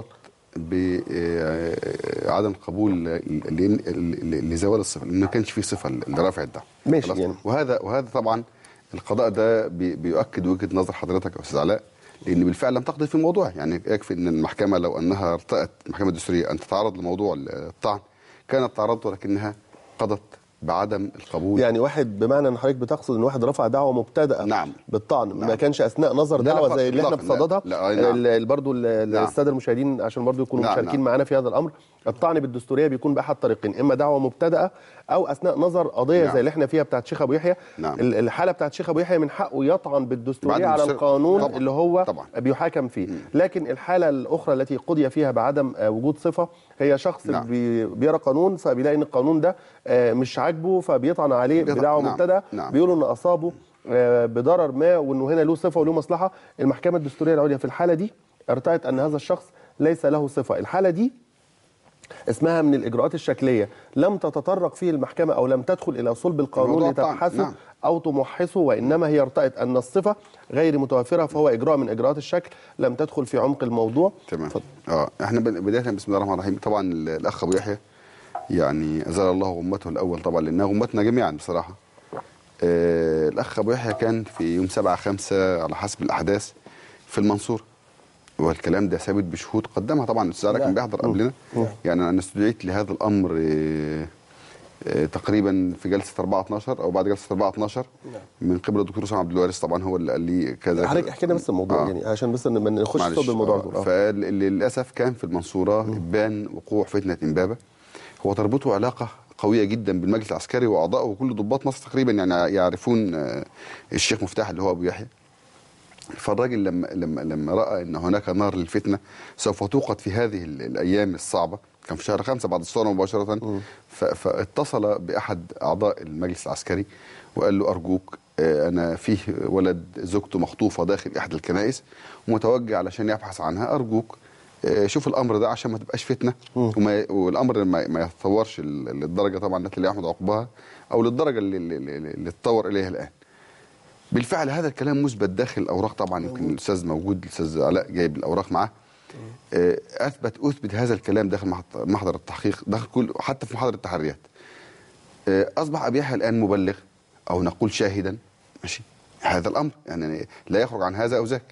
بعدم قبول ل- ل- لزوال الصفه لان ما كانش فيه صفه لرفع الدعوه ماشي خلاص؟ يعني. وهذا وهذا طبعا القضاء ده بي- بيؤكد وجهه نظر حضرتك يا استاذ علاء لان بالفعل لم تقضي في الموضوع يعني يكفي ان المحكمه لو انها ارتأت المحكمه الدستوريه ان تتعرض لموضوع الطعن كانت تعرضت ولكنها قضت بعدم القبول يعني واحد بمعنى ان حضرتك بتقصد ان واحد رفع دعوه مبتدأه نعم. بالطعن ما نعم. كانش اثناء نظر لا، لا دعوه خالص، زي اللي احنا إطلاقاً. بصددها لا، لا، نعم. ال- ال- برضو ال- نعم. الساده المشاهدين عشان برضو يكونوا نعم، مشاركين نعم. معانا في هذا الامر الطعن بالدستوريه بيكون باحد طريقين اما دعوه مبتدأه او اثناء نظر قضيه نعم. زي اللي احنا فيها بتاعت شيخ ابو يحيى نعم. ال- الحاله بتاعت شيخ ابو يحيى من حقه يطعن بالدستوريه بعد على الدستور- القانون طبعاً. اللي هو طبعاً. بيحاكم فيه لكن الحاله الاخرى التي قضي فيها بعدم آه، وجود صفه هي شخص نعم. بي- بيرى قانون فبيلاقي ان القانون ده آه، مش عاجبه فبيطعن عليه بيطعن- بدعوه نعم. مبتدأه نعم. بيقولوا ان اصابه آه، بضرر ما وانه هنا له صفه وله مصلحه المحكمه الدستوريه العليا في الحاله دي ارتأت ان هذا الشخص ليس له صفه الحاله دي اسمها من الاجراءات الشكليه لم تتطرق فيه المحكمه او لم تدخل الى صلب القانون الموضوع طعن، لتبحثه نعم. او تمحصه وانما هي ارتأت ان الصفه غير متوفره فهو اجراء من اجراءات الشكل لم تدخل في عمق الموضوع تمام اتفضل. اه احنا بد- بدايه بسم الله الرحمن الرحيم طبعا ال- الاخ ابو يحيى يعني ازال الله غمته الاول طبعا لانها غمتنا جميعا بصراحه آه الاخ ابو يحيى كان في يوم 7 5 على حسب الاحداث في المنصوره والكلام ده ثابت بشهود قدمها طبعا الاستاذ علاء كان نعم. بيحضر قبلنا يعني انا استدعيت لهذا الامر آه، آه، تقريبا في جلسه 4 12 او بعد جلسه 4 12 من قبل الدكتور اسامه عبد الوارث طبعا هو اللي قال لي كذا حضرتك كذا. احكي لنا بس الموضوع آه. يعني عشان بس ما نخش في صلب الموضوع على طول. آه. فللاسف كان في المنصوره ابان وقوع فتنه امبابه هو تربطه علاقه قويه جدا بالمجلس العسكري واعضائه وكل ضباط مصر تقريبا يعني يعرفون آه، الشيخ مفتاح اللي هو ابو يحيى فالراجل لما لما لما راى ان هناك نار للفتنه سوف توقد في هذه ال- الايام الصعبه كان في شهر خمسة بعد الثوره مباشره ف- فاتصل باحد اعضاء المجلس العسكري وقال له ارجوك آه، انا فيه ولد زوجته مخطوفه داخل احدى الكنائس ومتوجه علشان يبحث عنها ارجوك آه، شوف الامر ده عشان ما تبقاش فتنه وما والامر ما, ما يتطورش ل- للدرجه طبعا التي لا يحمد عقباها او للدرجه اللي, اللي, اللي اللي اتطور اليها الان بالفعل هذا الكلام مثبت داخل الاوراق طبعا يمكن الاستاذ موجود الاستاذ علاء جايب الاوراق معاه آه، اثبت اثبت هذا الكلام داخل محط- محضر التحقيق داخل كل حتى في محاضر التحريات آه، اصبح ابي يحيى الان مبلغ او نقول شاهدا ماشي هذا الامر يعني لا يخرج عن هذا او ذاك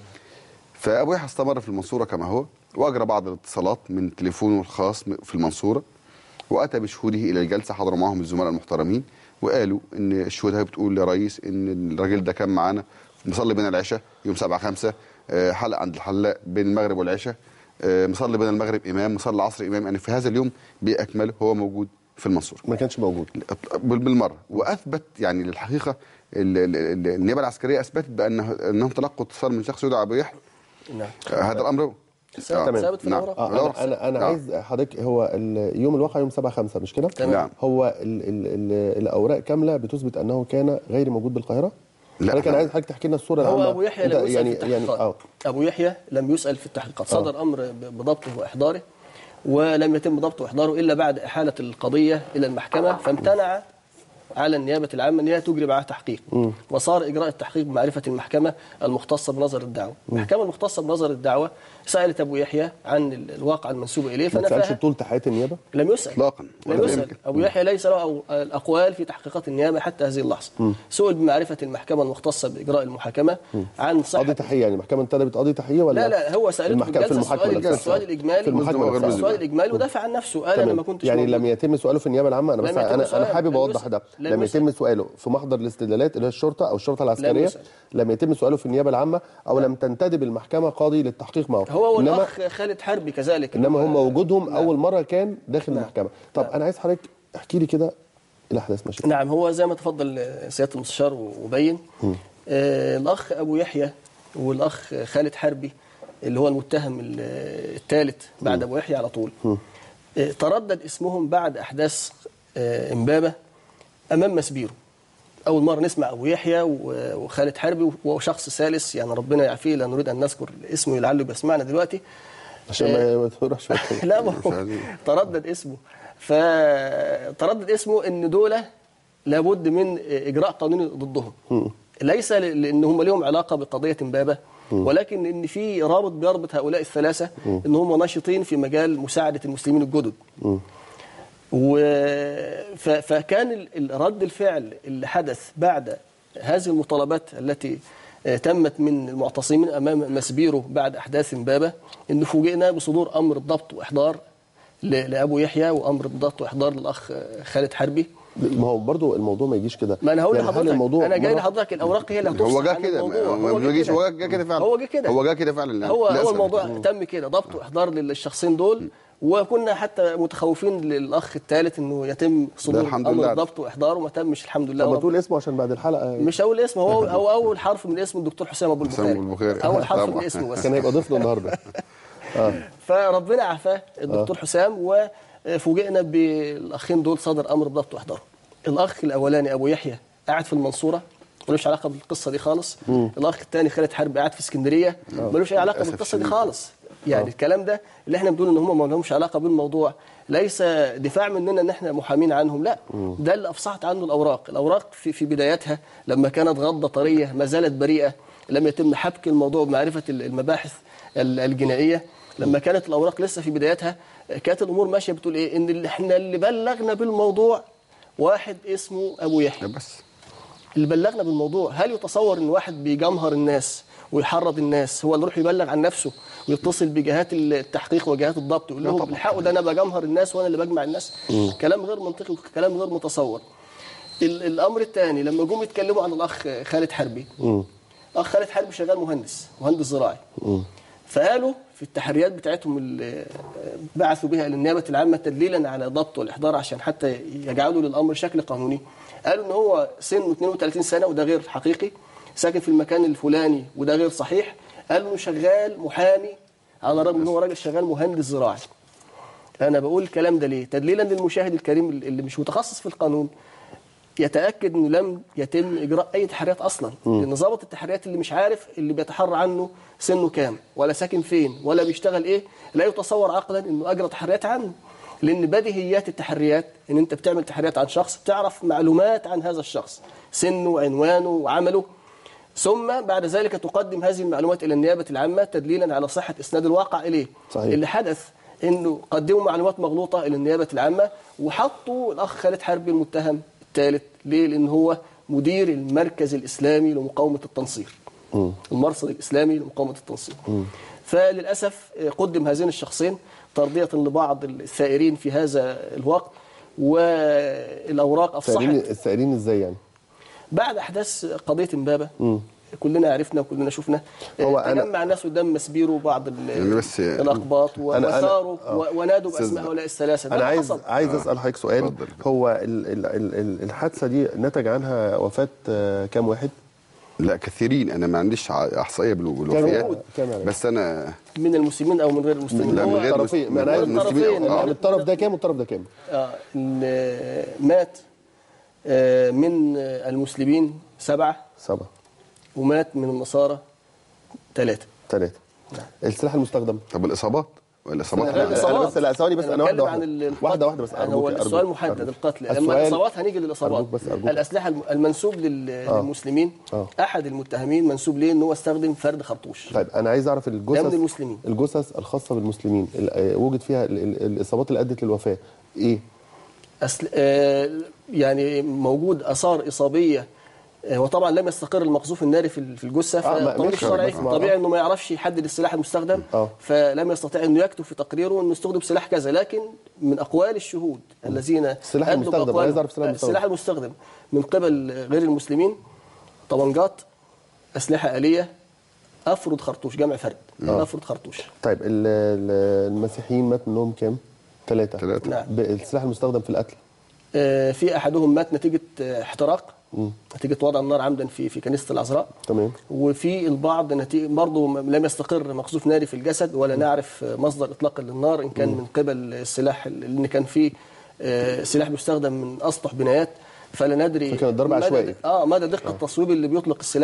فابو يحيى استمر في المنصوره كما هو واجرى بعض الاتصالات من تليفونه الخاص في المنصوره واتى بشهوده الى الجلسه حضروا معهم الزملاء المحترمين وقالوا ان الشهود هي بتقول لرئيس ان الراجل ده كان معانا مصلي بين العشاء يوم 7 5 حلق عند الحلاق بين المغرب والعشاء آه، مصلي بين المغرب امام مصلي العصر امام يعني في هذا اليوم باكمله هو موجود في المنصوره ما كانش موجود بال- بالمره واثبت يعني للحقيقه ال- ال- ال- النيابه العسكريه اثبتت بانه انهم تلقوا اتصال من شخص يدعى ابو يحيى نعم آه، هذا الامر ثابت- آه، ثابت في نعم. الأوراق. اه الأوراق. انا انا, أنا نعم. عايز حضرتك هو ال- يوم الواقع يوم 7 5 مش كده؟ تمام. نعم. هو ال ال ال الاوراق كامله بتثبت انه كان غير موجود بالقاهره؟ لا، حضرتك انا لا. عايز حضرتك تحكي لنا الصوره العامه هو ابو يحيى أنت لم يسال يعني في يعني التحقيقات اه ابو يحيى لم يسال في التحقيقات صدر امر ب- بضبطه واحضاره ولم يتم ضبطه واحضاره الا بعد احاله القضيه الى المحكمه فامتنع على النيابه العامه ان هي تجري معها تحقيق وصار اجراء التحقيق بمعرفه المحكمه المختصه بنظر الدعوه المحكمه المختصه بنظر الدعوه سالت ابو يحيى عن ال- الواقع المنسوب اليه ما تسالش فنفاها بطوله حياه النيابه؟ لم يسأل إطلاقاً. لم ولا يسأل يمكن. أبو يحيى ليس له أو- الأقوال في تحقيقات النيابة حتى هذه اللحظة سئل بمعرفة المحكمة المختصة بإجراء المحاكمة عن صحة قاضي تحيه يعني المحكمه انتدبت قاضي تحيه ولا لا لا هو سألته المحكمة- في الجلسة في المحاكمة السؤال, نفسها. السؤال الإجمالي في المحاكمة نفسها. السؤال الإجمالي ودافع عن نفسه قال أنا ما كنتش يعني موجود. لم يتم سؤاله في النيابه العامه انا بس لم يتم انا انا سؤاله، حابب لم اوضح يسأل. ده لم لم يسأل. يتم سؤاله في محضر الاستدلالات اللي هي الشرطه او الشرطه العسكريه يسأل. لم يتم سؤاله في النيابه العامه او لم تنتدب المحكمه قاضي للتحقيق معه هو انما والأخ خالد حربي كذلك انما هم وجودهم نعم. اول مره كان داخل المحكمه طب انا عايز حضرتك احكي لي كده الاحداث ماشيه نعم هو زي ما تفضل آه، سياده المستشار وبين آه الاخ ابو يحيى والاخ خالد حربي اللي هو المتهم ال- الثالث بعد ابو يحيى على طول آه تردد اسمهم بعد احداث آه امبابه امام مسبيرو اول مره نسمع ابو يحيى و- وخالد حربي وشخص ثالث يعني ربنا يعافيه لا نريد ان نذكر اسمه لعله بيسمعنا دلوقتي عشان ما ما تروحش لا ما مش هو عايزين. تردد اسمه فتردد اسمه ان دول لابد من اجراء قانوني ضدهم ليس ل- لان هم لهم علاقه بقضيه امبابه ولكن ان في رابط بيربط هؤلاء الثلاثه ان هم ناشطين في مجال مساعده المسلمين الجدد و... ف... فكان ال- ال- رد الفعل اللي حدث بعد هذه المطالبات التي آه، تمت من المعتصمين امام مسبيرو بعد احداث امبابه ان فوجئنا بصدور امر ضبط واحضار ل... لابو يحيى وامر ضبط واحضار للاخ آه، خالد حربي ما هو برضو الموضوع ما يجيش كده ما انا هقول يعني هل لحضرتك الموضوع انا جاي مرة- لحضرتك الاوراق هي اللي هتفصل هو جه عن كده الموضوع. ما- هو ما جه بيجيش كده. هو جه كده فعلا هو جه كده هو جه كده فعلا هو هو للأسف. الموضوع تم كده ضبط واحضار للشخصين دول وكنا حتى متخوفين للاخ الثالث انه يتم صدور الحمد امر لله. ضبط واحضاره وما تمش الحمد لله طب ما رب- تقول اسمه عشان بعد الحلقه مش اول اسم هو هو اول حرف من اسم الدكتور حسام ابو حسام البخاري أبو البخاري. اول حرف طبعا. من اسمه بس كان هيبقى ضيفنا النهارده فربنا عافاه الدكتور حسام وفوجئنا بالاخين دول صدر امر بضبط واحضاره الاخ الاولاني ابو يحيى قاعد في المنصوره ملوش علاقه بالقصه دي خالص الاخ الثاني خالد حرب قاعد في اسكندريه ملوش اي علاقه للأسف بالقصه دي الشديد. خالص يعني الكلام ده اللي احنا بنقول ان هم ما لهمش علاقه بالموضوع ليس دفاع مننا ان احنا محامين عنهم لا ده اللي افصحت عنه الاوراق الاوراق في في بدايتها لما كانت غضه طريه ما زالت بريئه لم يتم حبك الموضوع بمعرفه المباحث ال- الجنائيه لما كانت الاوراق لسه في بدايتها كانت الامور ماشيه بتقول ايه ان اللي احنا اللي بلغنا بالموضوع واحد اسمه ابو يحيى بس اللي بلغنا بالموضوع هل يتصور ان واحد بيجمهر الناس ويحرض الناس هو اللي يروح يبلغ عن نفسه ويتصل بجهات التحقيق وجهات الضبط يقول لهم الحقوا ده انا بجمهر الناس وانا اللي بجمع الناس كلام غير منطقي وكلام غير متصور ال- الامر الثاني لما جم يتكلموا عن الاخ خالد حربي الاخ خالد حربي شغال مهندس مهندس زراعي فقالوا في التحريات بتاعتهم اللي بعثوا بها للنيابه العامه تدليلا على ضبط والاحضار عشان حتى يجعلوا للامر شكل قانوني قالوا ان هو سنه 32 سنه وده غير حقيقي ساكن في المكان الفلاني وده غير صحيح قالوا انه شغال محامي على الرغم ان هو راجل شغال مهندس زراعي انا بقول الكلام ده ليه تدليلا للمشاهد الكريم اللي مش متخصص في القانون يتاكد انه لم يتم اجراء اي تحريات اصلا لان ضابط التحريات اللي مش عارف اللي بيتحرى عنه سنه كام ولا ساكن فين ولا بيشتغل ايه لا يتصور عقلا انه اجرى تحريات عنه لان بديهيات التحريات ان انت بتعمل تحريات عن شخص بتعرف معلومات عن هذا الشخص سنه وعنوانه وعمله ثم بعد ذلك تقدم هذه المعلومات الى النيابه العامه تدليلا على صحه اسناد الواقع اليه صحيح. اللي حدث انه قدموا معلومات مغلوطه الى النيابه العامه وحطوا الاخ خالد حربي المتهم الثالث ليه؟ لان هو مدير المركز الاسلامي لمقاومه التنصير. المرصد الاسلامي لمقاومه التنصير. فللاسف آه، قدم هذين الشخصين ترضيه لبعض الثائرين في هذا الوقت والاوراق السائلين افصحت السائلين ازاي يعني بعد احداث قضيه امبابه كلنا عرفنا وكلنا شفنا هو هو أنا- تجمع الناس قدام مسبير وبعض ال- يعني بس- الاقباط و- أنا- أنا- وثاروا آه. و- ونادوا أستاذ باسماء هؤلاء الثلاثه ده انا اللي عايز حصل. عايز اسال حضرتك سؤال اتفضل. هو ال ال ال ال الحادثه دي نتج عنها وفاه آه، كام واحد لا كثيرين انا ما عنديش ع- احصائيه بالو- بالوفيات كام- كام يعني؟ بس انا من المسلمين او من غير المسلمين لا، من هو- غير طرفين من ما انا عايز غير المسلمين. المسلمين آه. يعني الطرف ده كام والطرف ده كام آه إن مات آه، من آه، المسلمين سبعه سبعه ومات من النصارى ثلاثه ثلاثه السلاح المستخدم طب الاصابات والاصابات غير أنا- الإصابات. أنا بس- لا، ثواني بس، أنا واحدة بتكلم عن واحدة. ال- القتل. واحدة واحدة بس، يعني أرجوك، هو أرجوك، السؤال محدد أرجوك. القتل السؤال- اما الاصابات هنيجي للاصابات أرجوك بس، أرجوك. الاسلحه الم- المنسوب لل- للمسلمين آه. احد المتهمين منسوب ليه ان هو استخدم فرد خرطوش طيب انا عايز اعرف ده الجثث من المسلمين. الجثث الخاصه بالمسلمين ال- آه، وجد فيها ال- ال- الاصابات اللي ادت للوفاه ايه أسل... آه يعني موجود اثار اصابيه آه، وطبعا لم يستقر المقذوف الناري في ال- في الجثه آه، ما- فالطبيب ماشي، الشرعي بس ما- طبيعي انه ما يعرفش يحدد السلاح المستخدم آه. فلم يستطيع انه يكتب في تقريره انه استخدم سلاح كذا لكن من اقوال الشهود الذين السلاح أدلوا المستخدم، بأقوالهم- عايز أعرف السلاح المستخدم. السلاح المستخدم من قبل غير المسلمين طبنجات اسلحه اليه افرد خرطوش جمع فرد افرد خرطوش طيب ال- ال- المسيحيين مات منهم كام ثلاثه ثلاثة. نعم. السلاح المستخدم في القتل آه، في احدهم مات نتيجه آه، احتراق نتيجه وضع النار عمدا في في كنيسه العذراء تمام وفي البعض نتيجه برضه م- لم يستقر مقذوف ناري في الجسد ولا نعرف آه، مصدر اطلاق للنار ان كان من قبل السلاح لان كان في آه، سلاح بيستخدم من اسطح بنايات فلا ندري فكان الضرب مدى- عشوائي. اه مدى دقه التصويب اللي بيطلق السلاح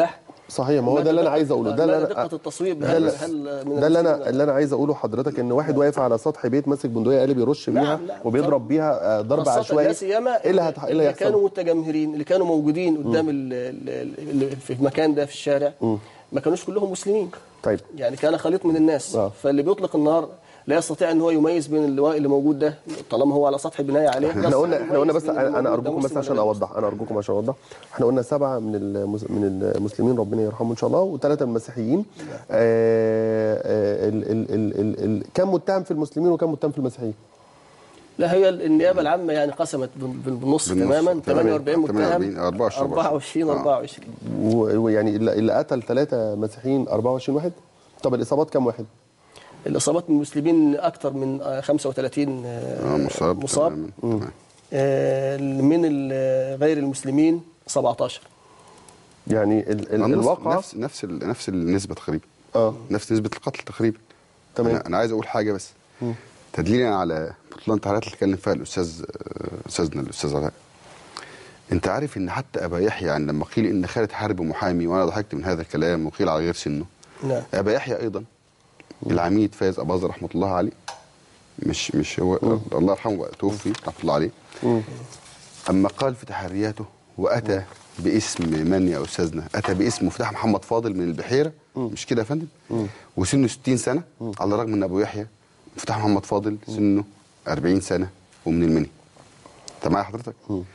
صحيح ما هو ده اللي انا عايز اقوله ده اللي مدى انا دقه التصويب ده هل اللي, هل من ده اللي انا المسلمين- اللي انا عايز اقوله حضرتك ان واحد واقف على سطح بيت ماسك بندقيه قالب يرش بيها نعم، وبيضرب بيها آه، ضرب خاصة عشوائي لا سيما ايه اللي هت- إيه اللي اللي كانوا هيحصل؟ متجمهرين اللي كانوا موجودين قدام ال- ال- ال- في المكان ده في الشارع ما كانوش كلهم مسلمين طيب يعني كان خليط من الناس آه. فاللي بيطلق النار لا يستطيع ان هو يميز بين اللواء اللي موجود ده طالما هو على سطح بنايه عليه احنا قلنا احنا قلنا بس يميز بين اللي انا موجود ده ارجوكم بس مسلم عشان ولا غير اوضح انا ارجوكم عشان اوضح احنا قلنا سبعه من المس- من المسلمين ربنا يرحمهم ان شاء الله وثلاثه من المسيحيين آه، آه، ال- ال- ال- ال- ال- كم متهم في المسلمين وكم متهم في المسيحيين؟ لا هي النيابه العامه يعني قسمت بال- بال- بالنص بالنص. تماما 48 متهم 48 24 24 آه. 24 و- ويعني اللي اللي قتل ثلاثه مسيحيين 24 واحد طب الاصابات كم واحد؟ الاصابات من المسلمين اكثر من آه، 35 آه، آه، مصاب مصاب تماماً. تمام. آه، من ال- غير المسلمين 17 يعني ال- ال- نفس الواقعه نفس نفس ال- نفس النسبه تقريبا اه نفس نسبه القتل تقريبا تمام. انا, أنا عايز اقول حاجه بس تدليلا على بطلان التحريات اللي اتكلم فيها الاستاذ آه، استاذنا الاستاذ علاء انت عارف ان حتى ابا يحيى يعني لما قيل ان خالد حرب محامي وانا ضحكت من هذا الكلام وقيل على غير سنه نعم ابا يحيى ايضا العميد فايز اباظه رحمه الله عليه مش مش هو الله يرحمه توفي رحمه الله عليه اما قال في تحرياته واتى باسم من يا استاذنا اتى باسم مفتاح محمد فاضل من البحيره مش كده يا فندم وسنه 60 سنه على الرغم ان ابو يحيى مفتاح محمد فاضل سنه 40 سنه ومن المني انت معايا حضرتك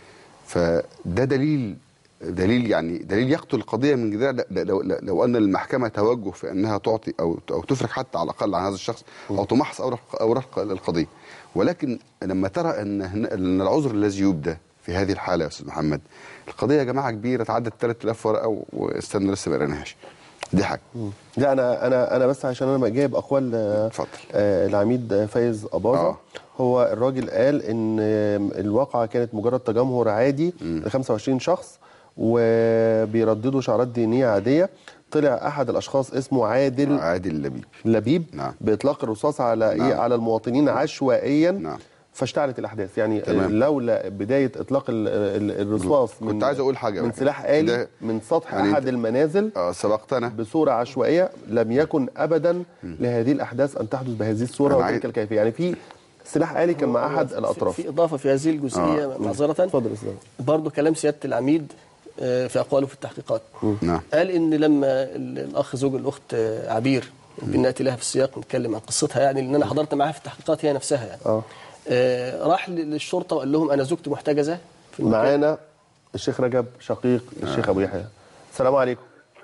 فده دليل دليل يعني دليل يقتل القضيه من جذرها ل- لو, لو, لو ان المحكمه توجه في انها تعطي او او تفرج حتى على الاقل عن هذا الشخص او تمحص اوراق اوراق القضيه ولكن لما ترى ان هن- ان العذر الذي يبدى في هذه الحاله يا استاذ محمد القضيه يا جماعه كبيره تعدت 3000 ورقه واستنى لسه ما قريناهاش دي حاجه لا انا انا انا بس عشان انا جايب اقوال آه، اتفضل. آه، العميد فايز اباظه آه. هو الراجل قال ان آه، الواقعه كانت مجرد تجمهر عادي ل 25 شخص وبيرددوا شعارات دينيه عاديه طلع احد الاشخاص اسمه عادل عادل لبيب لبيب نعم. باطلاق الرصاص على نعم. ايه على المواطنين عشوائيا نعم. فاشتعلت الاحداث يعني تمام. لولا بدايه اطلاق ال- ال- الرصاص كنت من عايز أقول حاجة من واحدة. سلاح آلي ده- من سطح يعني احد أنت- المنازل اه سبقتنا بصوره عشوائيه لم يكن ابدا لهذه الاحداث ان تحدث بهذه الصوره أنا وتلك عايز- الكيفيه يعني في سلاح آلي كان مع احد في- الاطراف في اضافه في هذه الجزئيه آه. معذره اتفضل يا استاذ برضه كلام سياده العميد آه، في اقواله في التحقيقات نعم قال ان لما ال- الاخ زوج الاخت آه، عبير يمكن ناتي لها في السياق نتكلم عن قصتها يعني لان انا حضرت معاها في التحقيقات هي نفسها يعني اه آه، راح ل- للشرطه وقال لهم انا زوجتي محتجزه في المكان. معانا الشيخ رجب شقيق الشيخ ابو يحيى السلام عليكم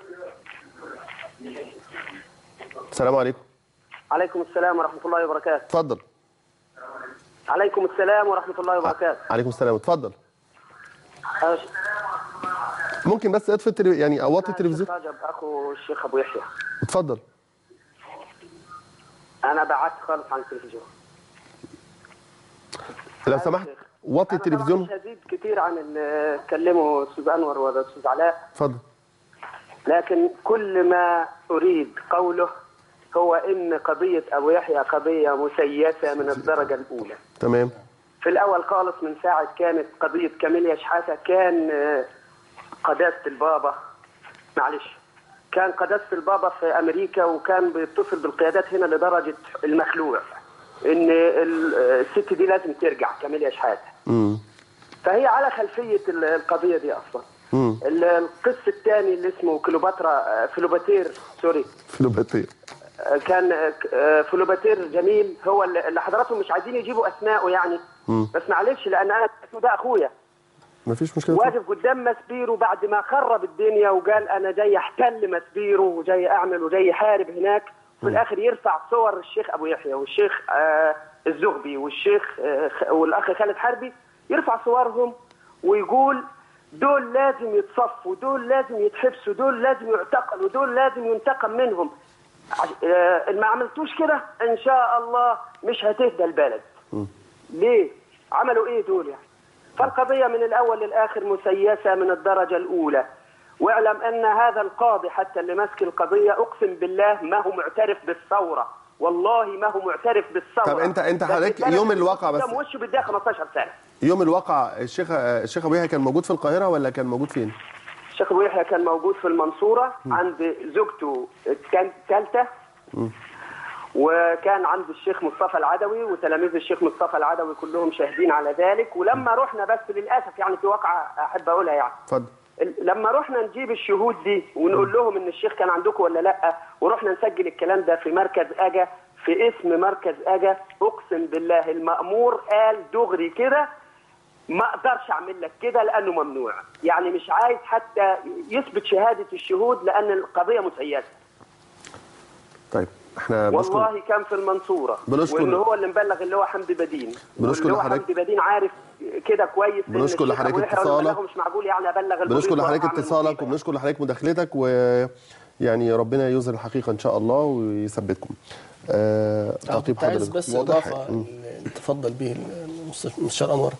السلام عليكم عليكم السلام ورحمة الله وبركاته اتفضل عليكم السلام ورحمة الله وبركاته عليكم السلام اتفضل أنا ممكن بس اطفي التلي... يعني اوطي التلفزيون الشيخ رجب أخو الشيخ أبو يحيى اتفضل أنا بعدت خالص عن التلفزيون لو سمحت وطي أنا طبعاً التلفزيون مش هزيد كتير عن اللي اتكلمه أستاذ أنور والأستاذ علاء اتفضل لكن كل ما أريد قوله هو إن قضية أبو يحيى قضية مسيسة من الدرجة الأولى تمام في الأول خالص من ساعة كانت قضية كاميليا شحاتة كان آه، قداسة البابا معلش كان قداسة البابا في أمريكا وكان بيتصل بالقيادات هنا لدرجة المخلوع إن ال- آه، الست دي لازم ترجع كاميليا شحاتة امم فهي على خلفية ال- القضية دي أصلا امم ال- القس الثاني اللي اسمه كليوباترا آه، فلوباتير سوري فلوباتير آه، كان آه، ك- آه، فلوباتير جميل هو اللي اللي حضراتهم مش عايزين يجيبوا اسمائه يعني مم. بس معلش لان انا ده اخويا مفيش مشكله واقف قدام مسبيرو بعد ما خرب الدنيا وقال انا جاي احتل مسبيرو وجاي اعمل وجاي احارب هناك في الاخر يرفع صور الشيخ ابو يحيى والشيخ آه الزغبي والشيخ آه خ- والاخ خالد حربي يرفع صورهم ويقول دول لازم يتصفوا دول لازم يتحبسوا دول لازم يعتقلوا دول لازم ينتقم منهم عش- آه، إن ما عملتوش كده ان شاء الله مش هتهدى البلد ليه عملوا ايه دول يعني فالقضية من الأول للآخر مسيسة من الدرجة الأولى واعلم أن هذا القاضي حتى اللي ماسك القضية أقسم بالله ما هو معترف بالثورة والله ما هو معترف بالثورة طب أنت- أنت بس حضرتك البلد يوم الواقع بس. قدام وشه بداية 15 سنة يوم الواقع الشيخ الشيخ ابو يحيى كان موجود في القاهره ولا كان موجود فين؟ الشيخ ابو يحيى كان موجود في المنصوره عند زوجته كانت ثالثه وكان عند الشيخ مصطفى العدوي وتلاميذ الشيخ مصطفى العدوي كلهم شاهدين على ذلك ولما رحنا بس للاسف يعني في واقعه احب اقولها يعني اتفضل لما رحنا نجيب الشهود دي ونقول لهم ان الشيخ كان عندكم ولا لا ورحنا نسجل الكلام ده في مركز اجا في اسم مركز اجا اقسم بالله المامور قال دغري كده ما اقدرش اعمل لك كده لانه ممنوع يعني مش عايز حتى يثبت شهاده الشهود لان القضيه مسيسه طيب احنا بنشكر والله كان في المنصوره بنشكر- وان هو اللي مبلغ اللي هو حمدي بدين بنشكر واللي هو لحضرتك- حمدي بدين عارف كده كويس إن بنشكر الشيخ لحضرتك أبو يحيى اتصالك. مبلغه مش معقول يعني ابلغ البوليس بنشكر لحضرتك وأعمل اتصالك وبنشكر لحضرتك مداخلتك ويعني ربنا يظهر الحقيقه ان شاء الله ويثبتكم آه تعقيب كنت عايز حضرتك بس واضح. اضافه مم. اللي تفضل به المستشار انور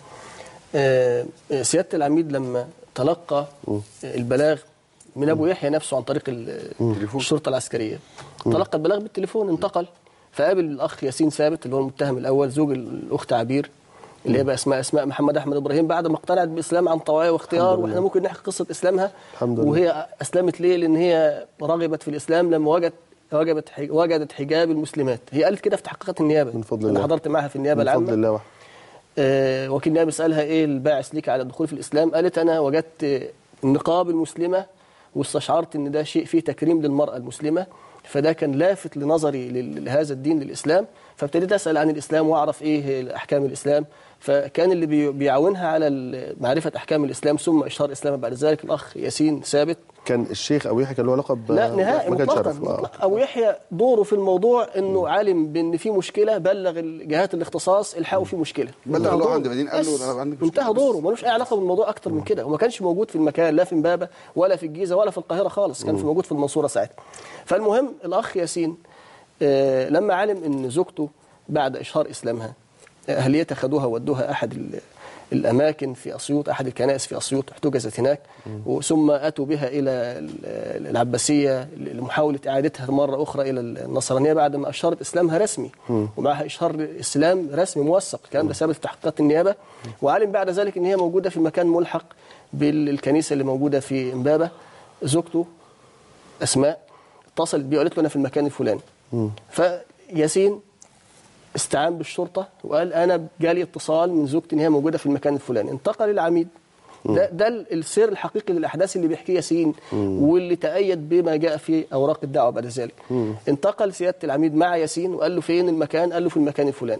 آه، سياده العميد لما تلقى البلاغ من ابو يحيى نفسه عن طريق ال- الشرطه العسكريه تلقى البلاغ بالتليفون انتقل فقابل الاخ ياسين ثابت اللي هو المتهم الاول زوج الاخت عبير اللي هي بقى اسمها اسماء محمد احمد ابراهيم بعد ما اقتنعت بالاسلام عن طوعيه واختيار الحمد لله. واحنا ممكن نحكي قصه اسلامها الحمد لله. وهي اسلمت ليه؟ لان هي رغبت في الاسلام لما وجدت وجدت وجدت حجاب المسلمات هي قالت كده في تحقيقات النيابه من فضل انا الله. حضرت معاها في النيابه من العامه فضل الله وحده آه، وكيل النيابه سالها ايه الباعث ليك على الدخول في الاسلام قالت انا وجدت آه، النقاب المسلمه واستشعرت ان ده شيء فيه تكريم للمراه المسلمه فده كان لافت لنظري لل- لهذا الدين للاسلام فابتديت اسال عن الاسلام واعرف ايه احكام الاسلام فكان اللي بي- بيعاونها على ال- معرفه احكام الاسلام ثم اشهار الاسلام بعد ذلك الاخ ياسين ثابت كان الشيخ ابو يحيى كان له علاقه ب لا نهائي ما كانش مطلقا عارف. آه. مطلق. ابو يحيى دوره في الموضوع انه عالم بان في مشكله بلغ الجهات الاختصاص الحقوا في مشكله بلغ انتهى له دوره. عند مدين قال له بس. أنا عندي مشكلة انتهى بس. دوره ملوش اي علاقه بالموضوع اكتر من كده وما كانش موجود في المكان لا في امبابه ولا في الجيزه ولا في القاهره خالص كان في موجود في المنصوره ساعتها فالمهم الاخ ياسين آه، لما علم ان زوجته بعد اشهار اسلامها اهليتها خدوها ودوها احد ال- الاماكن في اسيوط احد الكنائس في اسيوط احتجزت هناك ثم اتوا بها الى ال- العباسيه لمحاوله اعادتها مره اخرى الى النصرانيه بعد ما اشهرت اسلامها رسمي ومعها اشهار اسلام رسمي موثق الكلام ده ثابت في تحقيقات النيابه وعلم بعد ذلك ان هي موجوده في مكان ملحق بالكنيسه اللي موجوده في امبابه زوجته اسماء اتصلت بيه وقالت له انا في المكان الفلاني فياسين استعان بالشرطه وقال انا جالي اتصال من زوجتي ان هي موجوده في المكان الفلاني انتقل العميد ده ده السير الحقيقي للاحداث اللي بيحكيه ياسين واللي تأيد بما جاء في اوراق الدعوه بعد ذلك انتقل سياده العميد مع ياسين وقال له فين المكان قال له في المكان الفلاني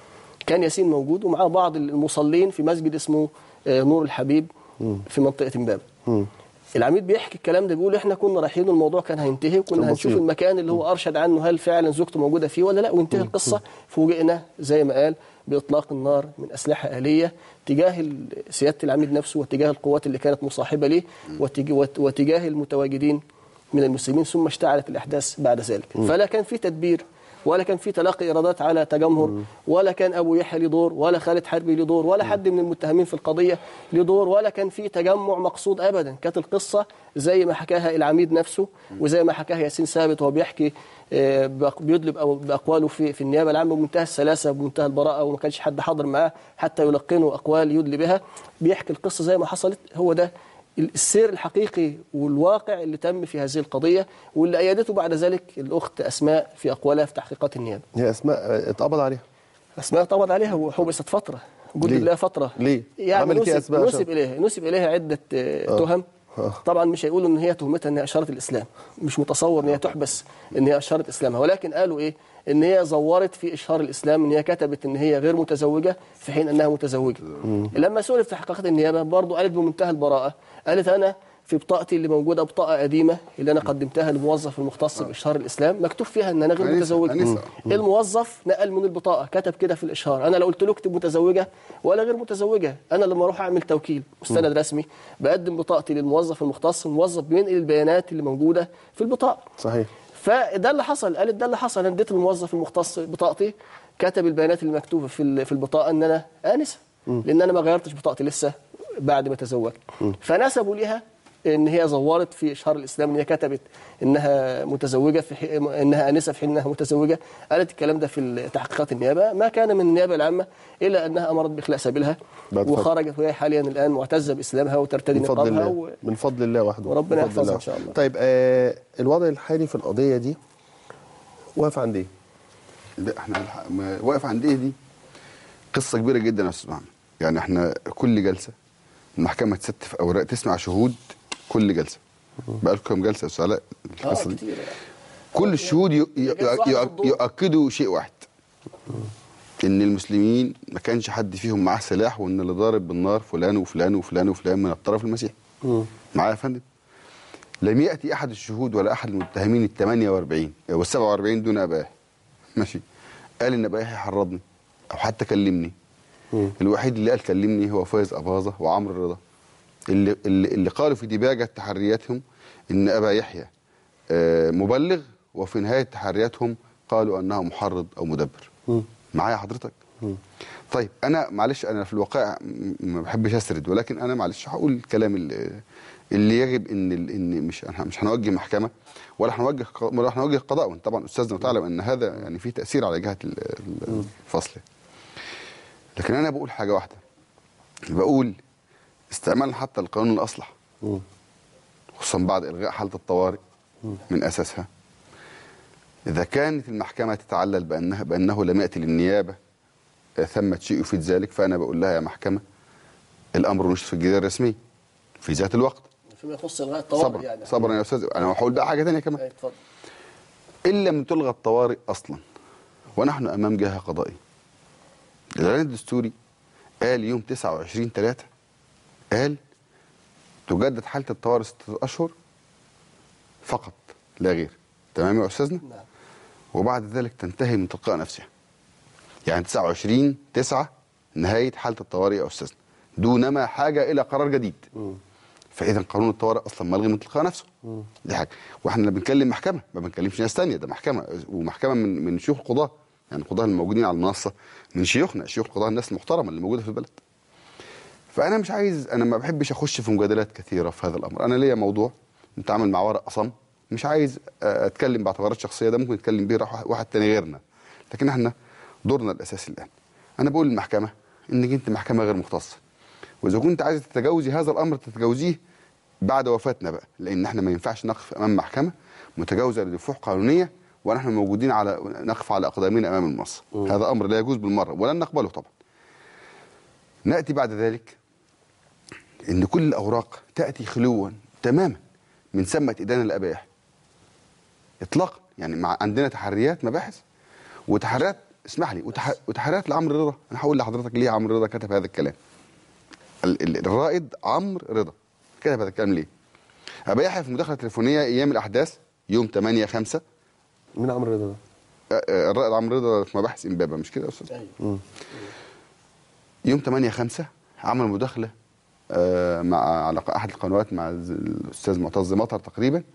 كان ياسين موجود ومعاه بعض المصلين في مسجد اسمه آه، نور الحبيب في منطقه امبابه العميد بيحكي الكلام ده بيقول احنا كنا رايحين الموضوع كان هينتهي وكنا كان هنشوف بسيط. المكان اللي هو ارشد عنه هل فعلا زوجته موجوده فيه ولا لا وانتهى القصه فوجئنا زي ما قال باطلاق النار من اسلحه اليه تجاه ال- سياده العميد نفسه وتجاه القوات اللي كانت مصاحبه ليه وتج- وت- وتجاه المتواجدين من المسلمين ثم اشتعلت الاحداث بعد ذلك فلا كان في تدبير ولا كان في تلقي ايرادات على تجمهر ولا كان ابو يحيى له دور ولا خالد حربي له دور ولا حد من المتهمين في القضيه له دور ولا كان في تجمع مقصود ابدا كانت القصه زي ما حكاها العميد نفسه وزي ما حكاها ياسين ثابت وهو بيحكي آه، بأق- بيدلب أو باقواله في في النيابه العامه بمنتهى السلاسه وبمنتهى البراءه وما كانش حد حاضر معاه حتى يلقنه اقوال يدلي بها بيحكي القصه زي ما حصلت هو ده السير الحقيقي والواقع اللي تم في هذه القضيه واللي ايدته بعد ذلك الاخت اسماء في اقوالها في تحقيقات النيابه. هي اسماء آه، اتقبض عليها اسماء طبعا عليها وحبست فتره جد ليه؟ الله فتره ليه؟ يعني عملت ايه نسب, أسماء عشان- نسب اليها نسب اليها عده آه، تهم آه. طبعا مش هيقولوا ان هي تهمتها ان هي اشارت الاسلام مش متصور ان هي تحبس ان هي اشارت اسلامها ولكن قالوا ايه ان هي زورت في اشهار الاسلام ان هي كتبت ان هي غير متزوجه في حين انها متزوجه لما سئلت في تحقيقات النيابه برضه قالت بمنتهى البراءه قالت انا في بطاقتي اللي موجوده بطاقه قديمه اللي انا قدمتها للموظف المختص باشهار الاسلام مكتوب فيها ان انا غير أنسة- متزوجه أنسة. الموظف نقل من البطاقه كتب كده في الاشهار انا لا قلت له اكتب متزوجه ولا غير متزوجه انا لما اروح اعمل توكيل مستند رسمي بقدم بطاقتي للموظف المختص الموظف بينقل البيانات اللي موجوده في البطاقه صحيح فده اللي حصل قالت ده اللي حصل انا اديت الموظف المختص بطاقتي كتب البيانات اللي مكتوبه في ال- في البطاقه ان انا انسه لان انا ما غيرتش بطاقتي لسه بعد ما تزوجت فنسبوا ليها ان هي زورت في اشهار الاسلام ان هي كتبت انها متزوجه في حي... انها انسه في حين انها متزوجه قالت الكلام ده في تحقيقات النيابه ما كان من النيابه العامه الا انها امرت باخلاء سبيلها بعد فضل. وخرجت وهي حاليا الان معتزه باسلامها وترتدي من فضل نقابها الله و... من فضل الله وحده وربنا من فضل يحفظها الله. إن شاء الله. طيب آه الوضع الحالي في القضيه دي واقف عند ايه؟ لا احنا الح- ما- واقف عند ايه دي قصه كبيره جدا يا استاذ محمد يعني احنا كل جلسه المحكمه تستف اوراق تسمع شهود كل جلسه بقى لكم كام جلسه يا استاذ علاء اه القصه دي كتير يعني. كل الشهود ي- ي- جلسة واحدة ي- ضدهم. يؤكدوا شيء واحد ان المسلمين ما كانش حد فيهم معاه سلاح وان اللي ضارب بالنار فلان وفلان وفلان وفلان من الطرف المسيحي معايا يا فندم لم ياتي احد الشهود ولا احد المتهمين ال 48 وال 47 دون اباه ماشي قال ان اباه حرضني او حتى كلمني الوحيد اللي قال كلمني هو فايز اباظه وعمرو رضا اللي اللي, اللي قالوا في ديباجه تحرياتهم ان ابا يحيى آه، مبلغ وفي نهايه تحرياتهم قالوا انه محرض او مدبر معايا حضرتك طيب انا معلش انا في الواقع م- ما بحبش اسرد ولكن انا معلش هقول الكلام اللي, اللي يجب ان ال- ان مش إحنا مش هنوجه محكمه ولا هنوجه ق- ولا هنوجه قضاء وانت طبعا استاذنا وتعلم ان هذا يعني فيه تاثير على جهه ال- ال- الفصل لكن انا بقول حاجه واحده بقول استعمال حتى القانون الاصلح خصوصا بعد الغاء حاله الطوارئ من اساسها اذا كانت المحكمه تتعلل بانها بانه لم ياتي للنيابه آه، ثمة شيء يفيد ذلك فانا بقول لها يا محكمه الامر نشر في الجريده الرسميه في ذات الوقت فيما يخص الغاء الطوارئ صبرا يعني صبرا يا استاذ انا هقول بقى حاجه ثانيه كمان أي، اتفضل ان لم تلغى الطوارئ اصلا ونحن امام جهه قضائيه الاعلان الدستوري قال يوم 29 3 قال تجدد حاله الطوارئ ستة اشهر فقط لا غير تمام يا استاذنا نعم وبعد ذلك تنتهي من تلقاء نفسها يعني 29 9 نهايه حاله الطوارئ يا استاذنا دونما حاجه الى قرار جديد فاذا قانون الطوارئ اصلا ملغي من تلقاء نفسه دي حاجه واحنا بنتكلم محكمه ما بنكلمش ناس ثانيه ده محكمه ومحكمه من من شيوخ القضاه يعني القضاه الموجودين على المنصه من شيوخنا شيوخ القضاه الناس المحترمه اللي موجوده في البلد فانا مش عايز انا ما بحبش اخش في مجادلات كثيره في هذا الامر انا ليا موضوع متعامل مع ورق اصم مش عايز آه، اتكلم باعتبارات شخصيه ده ممكن يتكلم بيه واحد- واحد تاني غيرنا لكن احنا دورنا الاساسي الان انا بقول للمحكمه انك انت محكمه غير مختصه واذا كنت عايزه تتجاوزي هذا الامر تتجاوزيه بعد وفاتنا بقى لان احنا ما ينفعش نقف امام محكمه متجاوزه لدفوع قانونيه ونحن موجودين على نقف على اقدامنا امام المنصه هذا امر لا يجوز بالمره ولن نقبله طبعا ناتي بعد ذلك ان كل الاوراق تاتي خلوا تماما من سمه ادانه الاباح اطلاقا يعني مع عندنا تحريات مباحث وتحريات اسمح لي وتح... وتحريات لعمرو رضا انا هقول لحضرتك ليه عمرو رضا كتب هذا الكلام ال... ال... الرائد عمرو رضا كتب هذا الكلام ليه ابا يحيى في مداخله تليفونيه ايام الاحداث يوم 8 5 مين عمرو رضا ده؟ الرائد عمرو رضا في مباحث امبابه مش كده يا استاذ أيوة. يوم 8 5 عمل مداخله آه، مع على احد القنوات مع ز- الاستاذ معتز مطر تقريبا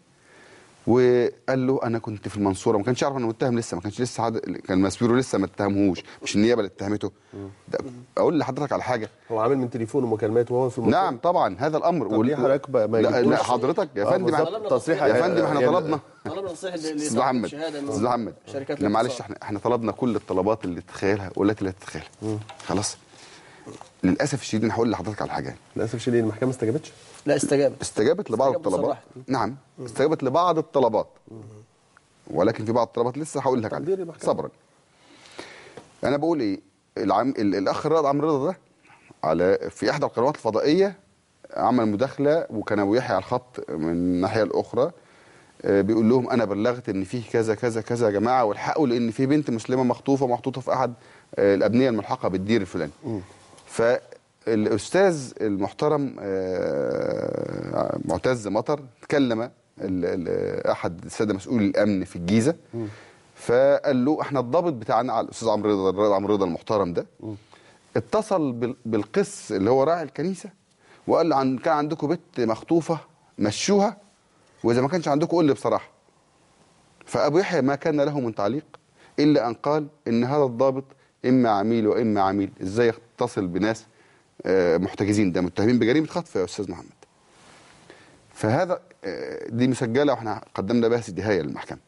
وقال له انا كنت في المنصوره ما كانش يعرف انه متهم لسه ما كانش لسه حد كان مسبيرو لسه ما اتهمهوش مش النيابه اللي اتهمته ده اقول لحضرتك على حاجه هو عامل من تليفونه مكالمات وهو في المنصورة؟ نعم طبعا هذا الامر طب ليه حضرتك بقى ما لا, جبتوش؟ لا حضرتك يا آه، فندم بالظبط. إحنا- تصريح يا فندم احنا يعني- طلبنا طلبنا نصيحه استاذ محمد استاذ محمد شركات لا معلش الاتصال. احنا احنا طلبنا كل الطلبات اللي تتخيلها والتي لا تتخيلها خلاص للاسف الشديد أنا هقول لحضرتك على حاجه للاسف الشديد المحكمه ما استجابتش لا استجابت استجابت لبعض استجابت الطلبات وصرحت. نعم استجابت لبعض الطلبات ولكن في بعض الطلبات لسه هقول لك تقدير عليها المحكمة. صبرا انا بقول ايه العم ال- الاخ الرائد عمرو رضا ده على في احدى القنوات الفضائيه عمل مداخله وكان ابو يحيى على الخط من الناحيه الاخرى آه، بيقول لهم انا بلغت ان فيه كذا كذا كذا يا جماعه والحقوا لان في بنت مسلمه مخطوفه محطوطه في احد آه، الابنيه الملحقه بالدير الفلاني فالاستاذ المحترم آه، معتز مطر تكلم ال- ال- احد الساده مسؤولي الامن في الجيزه فقال له احنا الضابط بتاعنا على الاستاذ عمرو رضا الرائد عمرو رضا المحترم ده اتصل بال- بالقس اللي هو راعي الكنيسه وقال له عن كان عندكم بنت مخطوفه مشوها واذا ما كانش عندكم قول لي بصراحه فابو يحيى ما كان له من تعليق الا ان قال ان هذا الضابط اما عميل واما عميل ازاي يتصل بناس آه، محتجزين ده متهمين بجريمه خطف يا استاذ محمد فهذا آه، دي مسجله واحنا قدمنا بها استدهايه للمحكمه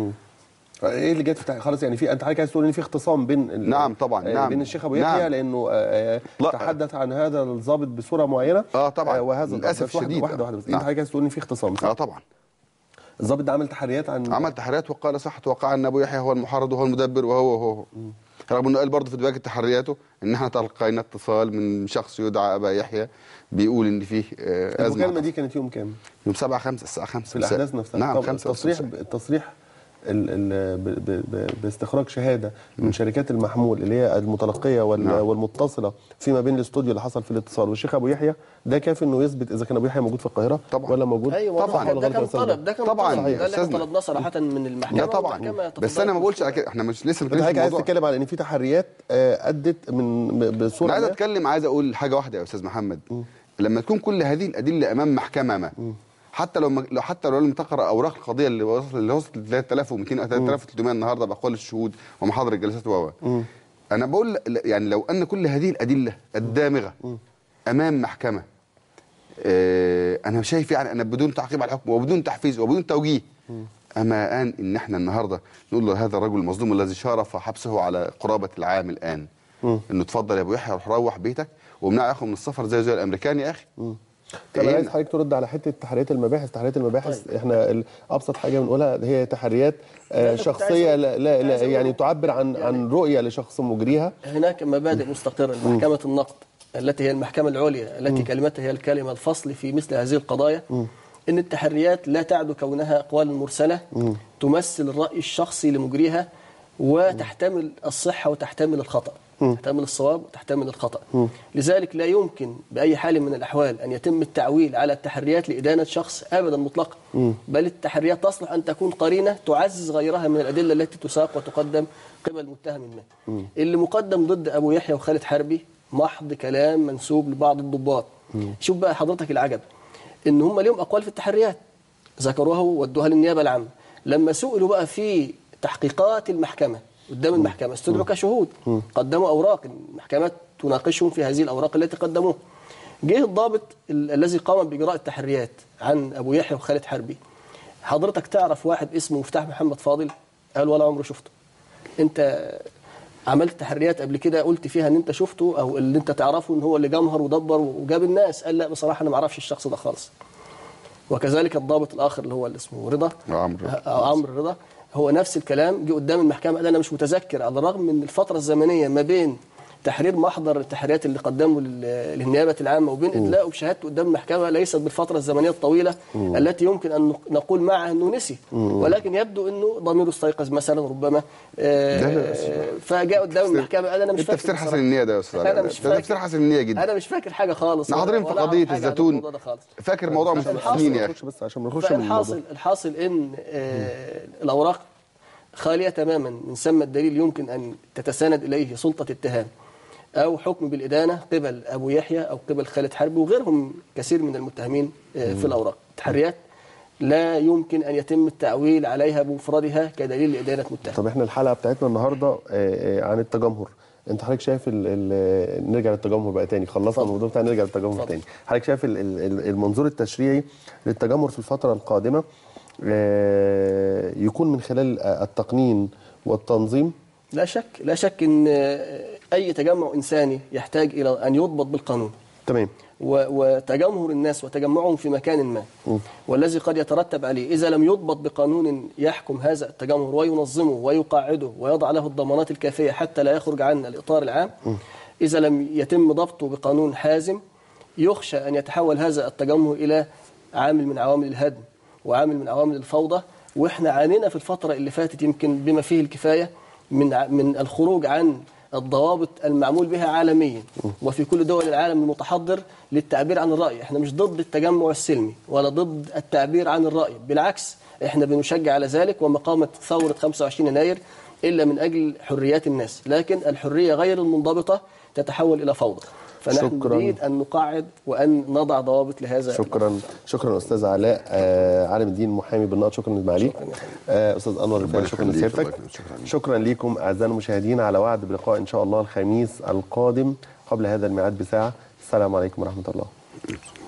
ايه اللي جت في تح- خلاص يعني في انت حضرتك عايز تقول ان في اختصام بين ال- نعم طبعاً، آه، نعم. بين الشيخ ابو يحيى نعم. لانه آه، آه، لا. تحدث عن هذا الضابط بصوره معينه اه طبعا وهذا للاسف الضابط- واحدة- الشديد واحده واحده بس نعم. انت حضرتك عايز تقول ان في اختصام صح؟ اه طبعا الضابط ده عمل تحريات عن عمل تحريات وقال صح وقع ان ابو يحيى هو المحرض وهو المدبر وهو هو, هو. رغم انه قال برضه في دواجه تحرياته ان احنا تلقينا اتصال من شخص يدعى ابا يحيى بيقول ان فيه آه، ازمه المكالمه دي كانت يوم كام؟ يوم 7 5 الساعه 5 في الاحداث نفسها نعم طب 5 التصريح التصريح ال ال ب ب ب باستخراج شهاده من شركات المحمول اللي هي المتلقيه وال نعم. والمتصله فيما بين الاستوديو اللي حصل في الاتصال والشيخ ابو يحيى ده كافي انه يثبت اذا كان ابو يحيى موجود في القاهره طبعا. ولا موجود ايوه طبعاً. طبعا ده كان أستاذ طلب ده كان طبعاً. طلب. صحيح. ده اللي احنا أستاذنا. طلبناه صراحه من المحكمه لا طبعا والمحكمة بس انا ما بقولش على كده احنا مش لسه انت بنتكلم في حضرتك عايز الموضوع تتكلم على ان في تحريات آه، ادت من ب- بصوره انا عايز ما. اتكلم عايز اقول حاجه واحده يا استاذ محمد لما تكون كل هذه الادله امام محكمه ما حتى لو ما- لو حتى لو لم تقرا اوراق القضيه اللي وصلت اللي وصلت ل 3200 او 3300 النهارده باقوال الشهود ومحاضر الجلسات و انا بقول ل- يعني لو ان كل هذه الادله الدامغه امام محكمه آه، انا شايف يعني انا بدون تعقيب على الحكم وبدون تحفيز وبدون توجيه اما ان ان احنا النهارده نقول له هذا الرجل المظلوم الذي شارف حبسه على قرابه العام الان انه اتفضل يا ابو يحيى روح روح بيتك وامنع يا اخو من السفر زي زي الامريكان يا اخي طب انا إيه؟ عايز حضرتك ترد على حته تحريات المباحث تحريات المباحث طيب. احنا ال- ابسط حاجه بنقولها هي تحريات آه، لا، كنت شخصيه عايز- لا, لا, كنت لا عايز أقول- يعني تعبر عن عن رؤيه لشخص مجريها هناك مبادئ مستقرة لمحكمة النقد التي هي المحكمة العليا التي كلمتها هي الكلمة الفصل في مثل هذه القضايا إن التحريات لا تعد كونها أقوال مرسلة تمثل الرأي الشخصي لمجريها وتحتمل الصحة وتحتمل الخطأ تحتمل الصواب وتحتمل الخطأ لذلك لا يمكن بأي حال من الأحوال أن يتم التعويل على التحريات لإدانة شخص أبدا مطلقا بل التحريات تصلح أن تكون قرينة تعزز غيرها من الأدلة التي تساق وتقدم قبل متهم ما اللي مقدم ضد أبو يحيى وخالد حربي محض كلام منسوب لبعض الضباط شوف بقى حضرتك العجب ان هم ليهم اقوال في التحريات ذكروها وودوها للنيابه العامه لما سئلوا بقى في تحقيقات المحكمه قدام المحكمه استدعوا كشهود قدموا اوراق المحكمه تناقشهم في هذه الاوراق التي قدموها جه الضابط ال- الذي قام باجراء التحريات عن ابو يحيى وخالد حربي حضرتك تعرف واحد اسمه مفتاح محمد فاضل قال ولا عمره شفته انت عملت تحريات قبل كده قلت فيها ان انت شفته او اللي انت تعرفه ان هو اللي جمهر ودبر وجاب الناس قال لا بصراحه انا ما اعرفش الشخص ده خالص وكذلك الضابط الاخر اللي هو اللي اسمه رضا عمرو أو عمرو رضا هو نفس الكلام جه قدام المحكمه قال انا مش متذكر على الرغم من الفتره الزمنيه ما بين تحرير محضر التحريات اللي قدمه لل- للنيابه العامه وبين ادلاءه بشهادته قدام المحكمه ليست بالفتره الزمنيه الطويله التي يمكن ان نق- نقول معها انه نسي ولكن يبدو انه ضميره استيقظ مثلا ربما آه، ده لا، بس- فجاء قدام المحكمه قال انا مش ده فاكر تفسير حسن بصراحة. النية ده يا استاذ انا علاء. مش ده فاكر تفسير حسن النية جدا انا مش فاكر حاجه خالص احنا حاضرين في ولا أعرف قضيه حاجة عن الزيتون الموضوع ده خالص. فاكر موضوع من الحاصل- سنين يا اخي نخش بس عشان ما نخش من فالحاصل الموضوع الحاصل ان آه الاوراق خاليه تماما من ثم الدليل يمكن ان تتساند اليه سلطه اتهام او حكم بالادانه قبل ابو يحيى او قبل خالد حربي وغيرهم كثير من المتهمين آه في الاوراق التحريات لا يمكن ان يتم التعويل عليها بمفردها كدليل لادانه متهم طب احنا الحلقه بتاعتنا النهارده آه، آه، عن التجمهر انت حضرتك شايف ال ال نرجع للتجمهر بقى تاني خلصنا الموضوع بتاع نرجع للتجمهر اتفضل. تاني حضرتك شايف ال- ال- ال- المنظور التشريعي للتجمهر في الفتره القادمه آه، يكون من خلال آه، التقنين والتنظيم لا شك لا شك ان آه، اي تجمع انساني يحتاج الى ان يضبط بالقانون تمام و- وتجمهر الناس وتجمعهم في مكان ما والذي قد يترتب عليه إذا لم يضبط بقانون يحكم هذا التجمهر وينظمه ويقاعده ويضع له الضمانات الكافية حتى لا يخرج عن الإطار العام إذا لم يتم ضبطه بقانون حازم يخشى أن يتحول هذا التجمهر إلى عامل من عوامل الهدم وعامل من عوامل الفوضى وإحنا عانينا في الفترة اللي فاتت يمكن بما فيه الكفاية من ع- من الخروج عن الضوابط المعمول بها عالميا وفي كل دول العالم المتحضر للتعبير عن الرأي احنا مش ضد التجمع السلمي ولا ضد التعبير عن الرأي بالعكس احنا بنشجع على ذلك وما قامت ثورة 25 يناير إلا من أجل حريات الناس لكن الحرية غير المنضبطة تتحول إلى فوضى فنحن شكراً. نريد أن نقاعد وأن نضع ضوابط لهذا شكرا شكرا استاذ علاء آه عالم الدين محامي بالنقد شكرا لمعاليك آه استاذ انور الفاري شكرا يخليك، الله لسيادتك يكرمك، شكراً. شكرا لكم اعزائنا المشاهدين على وعد بلقاء ان شاء الله الخميس القادم قبل هذا الميعاد بساعه السلام عليكم ورحمه الله